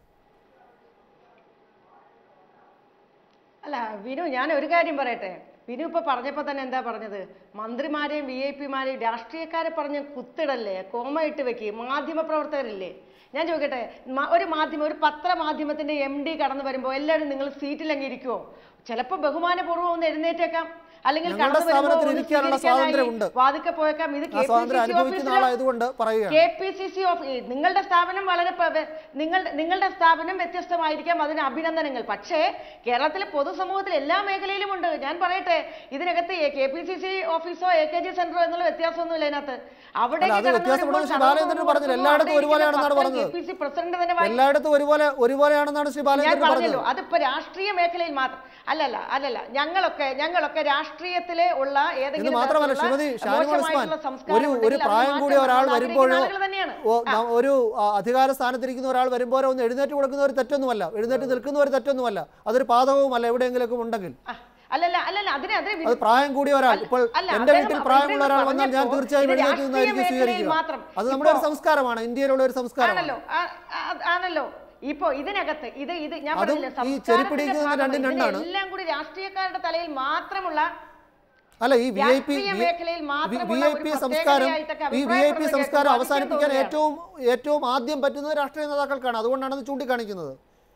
അല്ല വിനു ഞാൻ ഒരു കാര്യം പറയട്ടെ വിനു ഇപ്പൊ പറഞ്ഞപ്പോ തന്നെ എന്താ പറഞ്ഞത് മന്ത്രിമാരെയും വി ഐ പിമാരെയും രാഷ്ട്രീയക്കാരെ പറഞ്ഞ് കുത്തിടല്ലേ കോമ ഇട്ട് വെക്ക് മാധ്യമ പ്രവർത്തകരില്ലേ ഞാൻ ചോദിക്കട്ടെ മ- ഒരു മാധ്യമം ഒരു പത്രമാധ്യമത്തിന്റെ എം ഡി കടന്നു വരുമ്പോൾ എല്ലാവരും നിങ്ങൾ സീറ്റിലങ്ങ് ഇരിക്കുവോ ചിലപ്പോൾ ബഹുമാനപൂർവ്വം ഒന്ന് എഴുന്നേറ്റേക്കാം അല്ലെങ്കിൽ ഞങ്ങളുടെ കടന്നു വരുമ്പോൾ സ്ഥാപനത്തിൽ ഒന്ന് ഇരിക്കാനുള്ള സ്വീകരിക്കാനായി സ്വാതന്ത്ര്യമുണ്ട്. വാദിക്കെ പോയേക്കാം ഇത് ആ സ്വാതന്ത്ര്യം അനുഭവിക്കുന്ന ആളായതുകൊണ്ട് പറയുകയാണ് കെ പി സി സി ഓഫ് നിങ്ങളുടെ സ്ഥാപനം വളരെ പ- വെ- നിങ്ങളുടെ നിങ്ങളുടെ സ്ഥാപനം വ്യത്യസ്തമായിരിക്കാം അതിന് അഭിനന്ദനങ്ങൾ പക്ഷേ കേരളത്തിലെ പൊതുസമൂഹത്തിൽ എല്ലാ മേഖലയിലും ഉണ്ട് ഞാൻ പറയട്ടെ ഇതിനകത്ത് കെ പി സി സി ഓഫീസോ എ കെ ജി സെന്ററോ എന്നുള്ള വ്യത്യാസമൊന്നുമില്ല അതിനകത്ത് അവിടെ അല്ല, അത് വ്യത്യാസപ്പെടുന്നത് ശ്രീ ബാലചന്ദ്രൻ പറഞ്ഞില്ല. എല്ലായിടത്തും ഒരുപോലെയാണെന്നാണ് പറഞ്ഞത്. കെ പി സി പ്രസിഡന്റ് തന്നെ വായി- എല്ലായിടത്തും ഒരുപോലെ ഒരുപോലെയാണെന്നാണ് ശ്രീ ഞാൻ ബാലചന്ദ്രൻ പറഞ്ഞത് പറഞ്ഞല്ലോ അതിപ്പോ രാഷ്ട്രീയ മേഖലയിൽ മാത്രം അല്ലല്ല അല്ലല്ല ഞങ്ങളൊക്കെ ഞങ്ങളൊക്കെ രാഷ്ട്രീയത്തിലെ ഉള്ള ഇത് ഏതെങ്കിലും മാത്രമല്ല തരത്തിലുള്ള ശ്രീമതി ഷാനിമോൾ ഉസ്മാൻ മോശമായിട്ടുള്ള സംസ്കാരം ഒരു ഒരു ഉണ്ടെങ്കിൽ അതിനെ പ്രായം കൂടിയ മാറ്റാൻ ഒരാൾ നമ്മൾ വരുമ്പോഴോ ആഗ്രഹിക്കുന്ന ആളുകൾ തന്നെയാണ്. ഓ, ന- ഒരു ആ, അധികാര സ്ഥാനത്തിരിക്കുന്ന ഒരാൾ വരുമ്പോഴോ ഒന്ന് എഴുന്നേറ്റ് കൊടുക്കുന്ന ഒരു തെറ്റൊന്നുമല്ല എഴുന്നേറ്റ് നിൽക്കുന്ന ഒരു തെറ്റൊന്നുമല്ല അതൊരു പാതകവുമല്ല എവിടെയെങ്കിലൊക്കെ ഉണ്ടെങ്കിൽ ആ, അല്ലല്ല അല്ലല്ല അതിനെ അതിനെ അത് പ്രായം കൂടിയ ഒരാൾ അല്ല, ഇപ്പോൾ അല്ല, എന്റെ അദ്ദേഹം വീട്ടിൽ പ്രായമുള്ള ഒരാൾ അദ്ദേഹം വന്നാൽ ഞാൻ പറഞ്ഞപ്പോൾ തീർച്ചയായും ഇത് എഴുന്നേറ്റ് നിന്നായിരിക്കും രാഷ്ട്രീയ മേഖലയിൽ സ്വീകരിക്കുക മാത്രം. അത് നമ്മുടെ ഒരു ഇപ്പോ- സംസ്കാരമാണ് ഇന്ത്യയിലുള്ള ഒരു സംസ്കാരമാണ് ആണല്ലോ ആ- ആ- ആണല്ലോ ഇപ്പൊ ഇതിനകത്ത് ഇത് ഇത് ഞാൻ അതും പറഞ്ഞില്ലേ ഈ സംസ്കാരത്തിന്റെ ചെരുപ്പിടിക്കുന്നത് ഭാഗമായി രണ്ടും രണ്ടാണ്. ഇതിനെല്ലാം കൂടി രാഷ്ട്രീയക്കാരുടെ തലയിൽ മാത്രമുള്ള അല്ല ഈ വി ഐ പി രാഷ്ട്രീയ മേഖലയിൽ വി മാത്രമുള്ള ഐ ഒരു പി പ്രത്യേകതയായിട്ടൊക്കെ സംസ്കാരം ഈ വി ഐ പി അഭിപ്രായപ്പെടുന്നത് സംസ്കാരം കേൾക്കുമ്പോൾ അവസാനിപ്പിക്കാൻ അതിശയം ഏറ്റവും ഏറ്റവും ആദ്യം പറ്റുന്നത് രാഷ്ട്രീയ നേതാക്കൾക്കാണ് അതുകൊണ്ടാണ് അത് ചൂണ്ടിക്കാണിക്കുന്നത്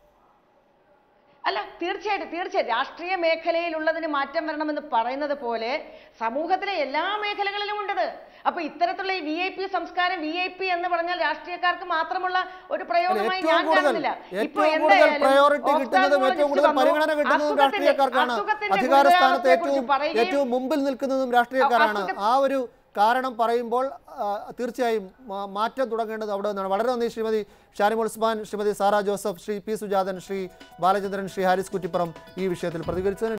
അല്ല തീർച്ചയായിട്ടും തീർച്ചയായിട്ടും രാഷ്ട്രീയ മേഖലയിലുള്ളതിന് മാറ്റം വരണമെന്ന് പറയുന്നത് പോലെ സമൂഹത്തിലെ എല്ലാ മേഖലകളിലും ഉണ്ടത് അപ്പൊ ഇത്തരത്തിലുള്ള ഈ വി ഐ പി സംസ്കാരം വി ഐ പി എന്ന് പറഞ്ഞാൽ രാഷ്ട്രീയക്കാർക്ക് മാത്രമുള്ള ഒരു പ്രയോഗമായി ഏറ്റവും ഞാൻ കൂടുതൽ കാണുന്നില്ല ഇപ്പൊ ഏറ്റവും കൂടുതൽ എന്തായാലും പ്രയോറിറ്റി കിട്ടുന്നതും ഏറ്റവും കൂടുതൽ ophthalmologist പരിഗണന വന്നു. കിട്ടുന്നതും അസുഖത്തിന്റെ- രാഷ്ട്രീയക്കാർക്കാണ് അസുഖത്തിന്റെ അധികാര സ്ഥാനത്ത് ഗുരുതരാവസ്ഥയെക്കുറിച്ച് ഏറ്റവും പറയുകയും ഏറ്റവും മുമ്പിൽ നിൽക്കുന്നതും രാഷ്ട്രീയക്കാരാണ് അസുഖ- ആ ഒരു കാരണം പറയുമ്പോൾ ആ, തീർച്ചയായും മാ- മാറ്റം തുടങ്ങേണ്ടത് അവിടെ നിന്നാണ് വളരെ നന്ദി ശ്രീമതി ഷാനിമോൾ ഉസ്മാൻ ശ്രീമതി സാറ ജോസഫ് ശ്രീ പി സുജാതൻ ശ്രീ ബാലചന്ദ്രൻ ശ്രീ ഹാരിസ് കുറ്റിപ്പുറം ഈ വിഷയത്തിൽ പ്രതികരിച്ചതിന്